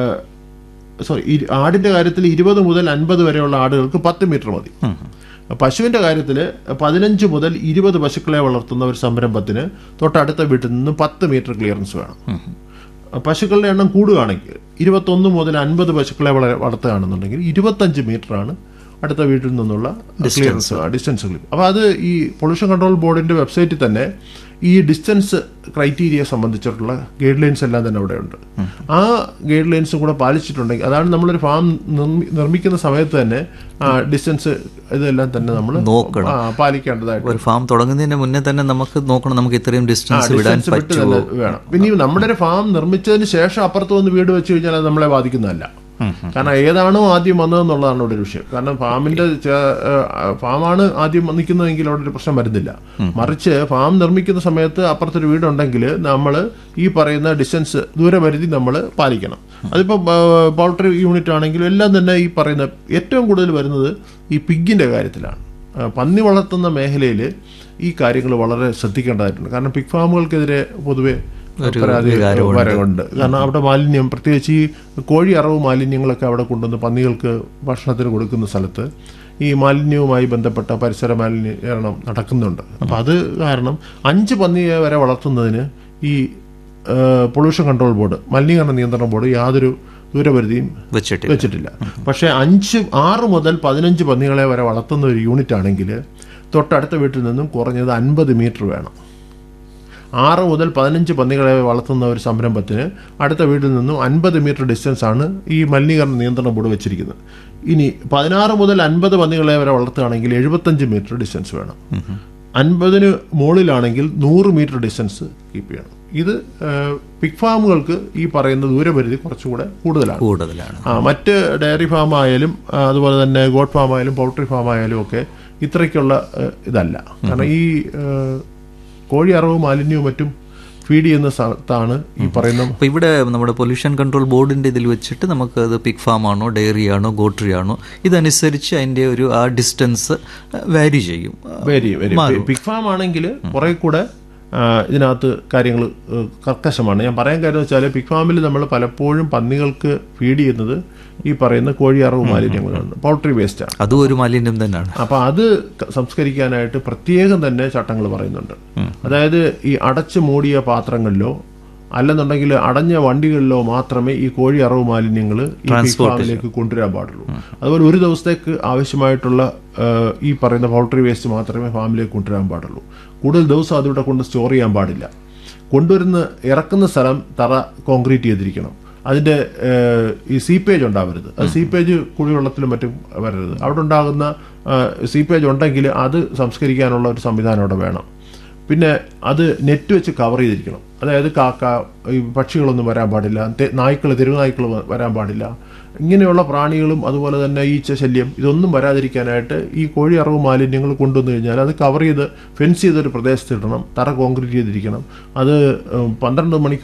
സോറി ആടിന്റെ കാര്യത്തിൽ ഇരുപത് മുതൽ അൻപത് വരെയുള്ള ആടുകൾക്ക് പത്ത് മീറ്റർ മതി പശുവിന്റെ കാര്യത്തിൽ പതിനഞ്ച് മുതൽ ഇരുപത് പശുക്കളെ വളർത്തുന്ന ഒരു സംരംഭത്തിന് തൊട്ടടുത്ത വീട്ടിൽ നിന്ന് പത്ത് മീറ്റർ ക്ലിയറൻസ് വേണം പശുക്കളുടെ എണ്ണം കൂടുകയാണെങ്കിൽ ഇരുപത്തൊന്ന് മുതൽ അൻപത് പശുക്കളെ വള- വളർത്തുകയാണെന്നുണ്ടെങ്കിൽ ഇരുപത്തഞ്ച് മീറ്ററാണ് അടുത്ത വീട്ടിൽ നിന്നുള്ള ക്ലിയറൻസ് ഡിസ്റ്റൻസ് ക്ലിയർ അപ്പോൾ അത് ഈ പൊല്യൂഷൻ കൺട്രോൾ ബോർഡിന്റെ വെബ്സൈറ്റിൽ തന്നെ ഈ ഡിസ്റ്റൻസ് ക്രൈറ്റീരിയ സംബന്ധിച്ചിട്ടുള്ള ഗൈഡ് ലൈൻസ് എല്ലാം തന്നെ അവിടെ ഉണ്ട് ആ ഗൈഡ് ലൈൻസും കൂടെ പാലിച്ചിട്ടുണ്ടെങ്കിൽ അതാണ് നമ്മളൊരു ഫാം നിർമ്മി- നിർമ്മിക്കുന്ന സമയത്ത് തന്നെ ആ ഡിസ്റ്റൻസ് ഇതെല്ലാം തന്നെ നമ്മൾ നോക്കണം. പാലിക്കേണ്ടതായിട്ട് ഒരു ഫാം തുടങ്ങുന്നതിന് മുന്നേ തന്നെ നമുക്ക് നോക്കണം നമുക്ക് ഇത്രയും ഡിസ്റ്റൻസ് വിടാൻ ഡിസ്റ്റൻസ് വിട്ട് പറ്റുമോ തന്നെ വേണം പിന്നെ ഈ നമ്മുടെ ഒരു ഫാം നിർമ്മിച്ചതിന് ശേഷം അപ്പുറത്ത് വന്ന് വീട് വെച്ച് കഴിഞ്ഞാൽ അത് നമ്മളെ ബാധിക്കുന്നതല്ല കാരണം ഏതാണോ ആദ്യം വന്നതെന്നുള്ളതാണ് ഇവിടെ ഒരു വിഷയം കാരണം ഫാമിന്റെ ചെ- ഏഹ് ഫാമാണ് ആദ്യം നിൽക്കുന്നതെങ്കിൽ അവിടെ ഒരു പ്രശ്നം വരുന്നില്ല മറിച്ച് ഫാം നിർമ്മിക്കുന്ന സമയത്ത് അപ്പുറത്തൊരു വീടുണ്ടെങ്കിൽ നമ്മൾ ഈ പറയുന്ന ഡിസ്റ്റൻസ് ദൂരപരിധി നമ്മൾ പാലിക്കണം അതിപ്പോൾ പൗൾട്രി യൂണിറ്റ് ആണെങ്കിലും എല്ലാം തന്നെ ഈ പറയുന്ന ഏറ്റവും കൂടുതൽ വരുന്നത് ഈ പിഗിന്റെ കാര്യത്തിലാണ് ആ, പന്നി വളർത്തുന്ന മേഖലയിൽ ഈ കാര്യങ്ങൾ വളരെ ശ്രദ്ധിക്കേണ്ടതായിട്ടുണ്ട് കാരണം പിഗ് ഫാമുകൾക്കെതിരെ പൊതുവെ പരാതി വരവുണ്ട് കാരണം അവിടെ മാലിന്യം പ്രത്യേകിച്ച് ഈ കോഴി അറവ് മാലിന്യങ്ങളൊക്കെ അവിടെ കൊണ്ടുവന്ന് പന്നികൾക്ക് ഭക്ഷണത്തിന് കൊടുക്കുന്ന സ്ഥലത്ത് ഈ മാലിന്യവുമായി ബന്ധപ്പെട്ട പരിസര മാലിന്യീകരണം നടക്കുന്നുണ്ട് അപ്പം അത് കാരണം അഞ്ച് പന്നിയെ വരെ വളർത്തുന്നതിന് ഈ പൊല്യൂഷൻ കൺട്രോൾ ബോർഡ് മലിനീകരണ നിയന്ത്രണ ബോർഡ് യാതൊരു ദൂരപരിധിയും വെച്ചിട്ട് വെച്ചിട്ടില്ല പക്ഷേ അഞ്ച് ആറ് മുതൽ പതിനഞ്ച് പന്നികളെ വരെ വളർത്തുന്ന ഒരു യൂണിറ്റ് ആണെങ്കിൽ തൊട്ടടുത്ത വീട്ടിൽ നിന്നും കുറഞ്ഞത് അൻപത് മീറ്റർ വേണം ആറ് മുതൽ പതിനഞ്ച് പന്നികളെ വളർത്തുന്ന ഒരു സംരംഭത്തിന് അടുത്ത വീട്ടിൽ നിന്നും അൻപത് മീറ്റർ ഡിസ്റ്റൻസ് ആണ് ഈ മലിനീകരണ നിയന്ത്രണ ബോർഡ് വെച്ചിരിക്കുന്നത് ഇനി പതിനാറ് മുതൽ അൻപത് പന്നികളെ വരെ വളർത്തുകയാണെങ്കിൽ എഴുപത്തഞ്ച് മീറ്റർ ഡിസ്റ്റൻസ് വേണം അൻപതിന് മുകളിലാണെങ്കിൽ നൂറ് മീറ്റർ ഡിസ്റ്റൻസ് കീപ്പ് ചെയ്യണം ഇത് പിഗ് ഫാമുകൾക്ക് ഈ പറയുന്ന ദൂരപരിധി കുറച്ചുകൂടെ കൂടുതലാണ് കൂടുതലാണ് ആ മറ്റ് ഡയറി ഫാം ആയാലും ആ, അതുപോലെ തന്നെ ഗോഡ് ഫാം ആയാലും പൗൾട്രി ഫാം ആയാലും ഒക്കെ ഇത്രയ്ക്കുള്ള ഏഹ്, ഇതല്ല കാരണം ഈ ഏഹ്, കോഴി അറവ് മാലിന്യവും മറ്റും ഫീഡ് ചെയ്യുന്ന സ്ഥലത്താണ് ഈ പറയുന്ന അപ്പോൾ ഇവിടെ നമ്മുടെ പൊല്യൂഷൻ കൺട്രോൾ ബോർഡിൻ്റെ ഇതിൽ വെച്ചിട്ട് നമുക്ക് അത് പിഗ് ഫാം ആണോ ഡയറി ആണോ ഗോട്രി ആണോ ഇതനുസരിച്ച് അതിൻ്റെ ഒരു ആ ഡിസ്റ്റൻസ് വാരി ചെയ്യും വെരി വെരി പിഗ് ഫാം ആണെങ്കിൽ കുറെ കൂടെ ആ, ഇതിനകത്ത് കാര്യങ്ങൾ കർക്കശമാണ് ഞാൻ പറയാൻ കാര്യം വെച്ചാൽ പിഗ് ഫാമിൽ നമ്മൾ പലപ്പോഴും പന്നികൾക്ക് ഫീഡ് ചെയ്യുന്നത് ഈ പറയുന്ന കോഴി അറവ് മാലിന്യങ്ങളാണ് പൗൾട്രി വേസ്റ്റ് ആണ് അതും ഒരു മാലിന്യം തന്നെയാണ് അപ്പൊ അത് ക- സംസ്കരിക്കാനായിട്ട് പ്രത്യേകം തന്നെ ചട്ടങ്ങൾ പറയുന്നുണ്ട് അതായത് ഈ അടച്ചു മൂടിയ പാത്രങ്ങളിലോ അല്ലെന്നുണ്ടെങ്കിൽ അടഞ്ഞ വണ്ടികളിലോ മാത്രമേ ഈ കോഴി അറവ് മാലിന്യങ്ങൾ ഈ pig ഫാമിലേക്ക് കൊണ്ടുവരാൻ പാടുള്ളൂ അതുപോലെ ഒരു ദിവസത്തേക്ക് ആവശ്യമായിട്ടുള്ള ആ, ഈ പറയുന്ന പൗൾട്രി വേസ്റ്റ് മാത്രമേ ഫാമിലേക്ക് കൊണ്ടുവരാൻ പാടുള്ളൂ കൂടുതൽ ദിവസം അതിവിടെ കൊണ്ട് സ്റ്റോർ ചെയ്യാൻ പാടില്ല കൊണ്ടുവരുന്ന ഇറക്കുന്ന സ്ഥലം തറ കോൺക്രീറ്റ് ചെയ്തിരിക്കണം അതിന്റെ ഏഹ്, ഈ സീപ്പേജ് ഉണ്ടാവരുത് അത് സീപ്പേജ് കുടിവെള്ളത്തിലും മറ്റും വരരുത് അവിടെ ഉണ്ടാകുന്ന സീപ്പേജ് ഉണ്ടെങ്കിൽ അത് സംസ്കരിക്കാനുള്ള ഒരു സംവിധാനം അവിടെ വേണം പിന്നെ അത് നെറ്റ് വെച്ച് കവർ ചെയ്തിരിക്കണം അതായത് കാക്ക ഈ പക്ഷികളൊന്നും വരാൻ പാടില്ല നായ്ക്കൾ തെരുവുനായ്ക്കൾ വരാൻ പാടില്ല ഇങ്ങനെയുള്ള പ്രാണികളും അതുപോലെ തന്നെ ഈച്ച ശല്യം ഇതൊന്നും വരാതിരിക്കാനായിട്ട് ഈ കോഴി അറവ് മാലിന്യങ്ങൾ കൊണ്ടുവന്നു കഴിഞ്ഞാൽ അത് കവർ ചെയ്ത് ഫെൻസ് ചെയ്തൊരു പ്രദേശത്തിടണം തറ കോൺക്രീറ്റ് ചെയ്തിരിക്കണം അത് ഉം, പന്ത്രണ്ട് മണിക്കൂർ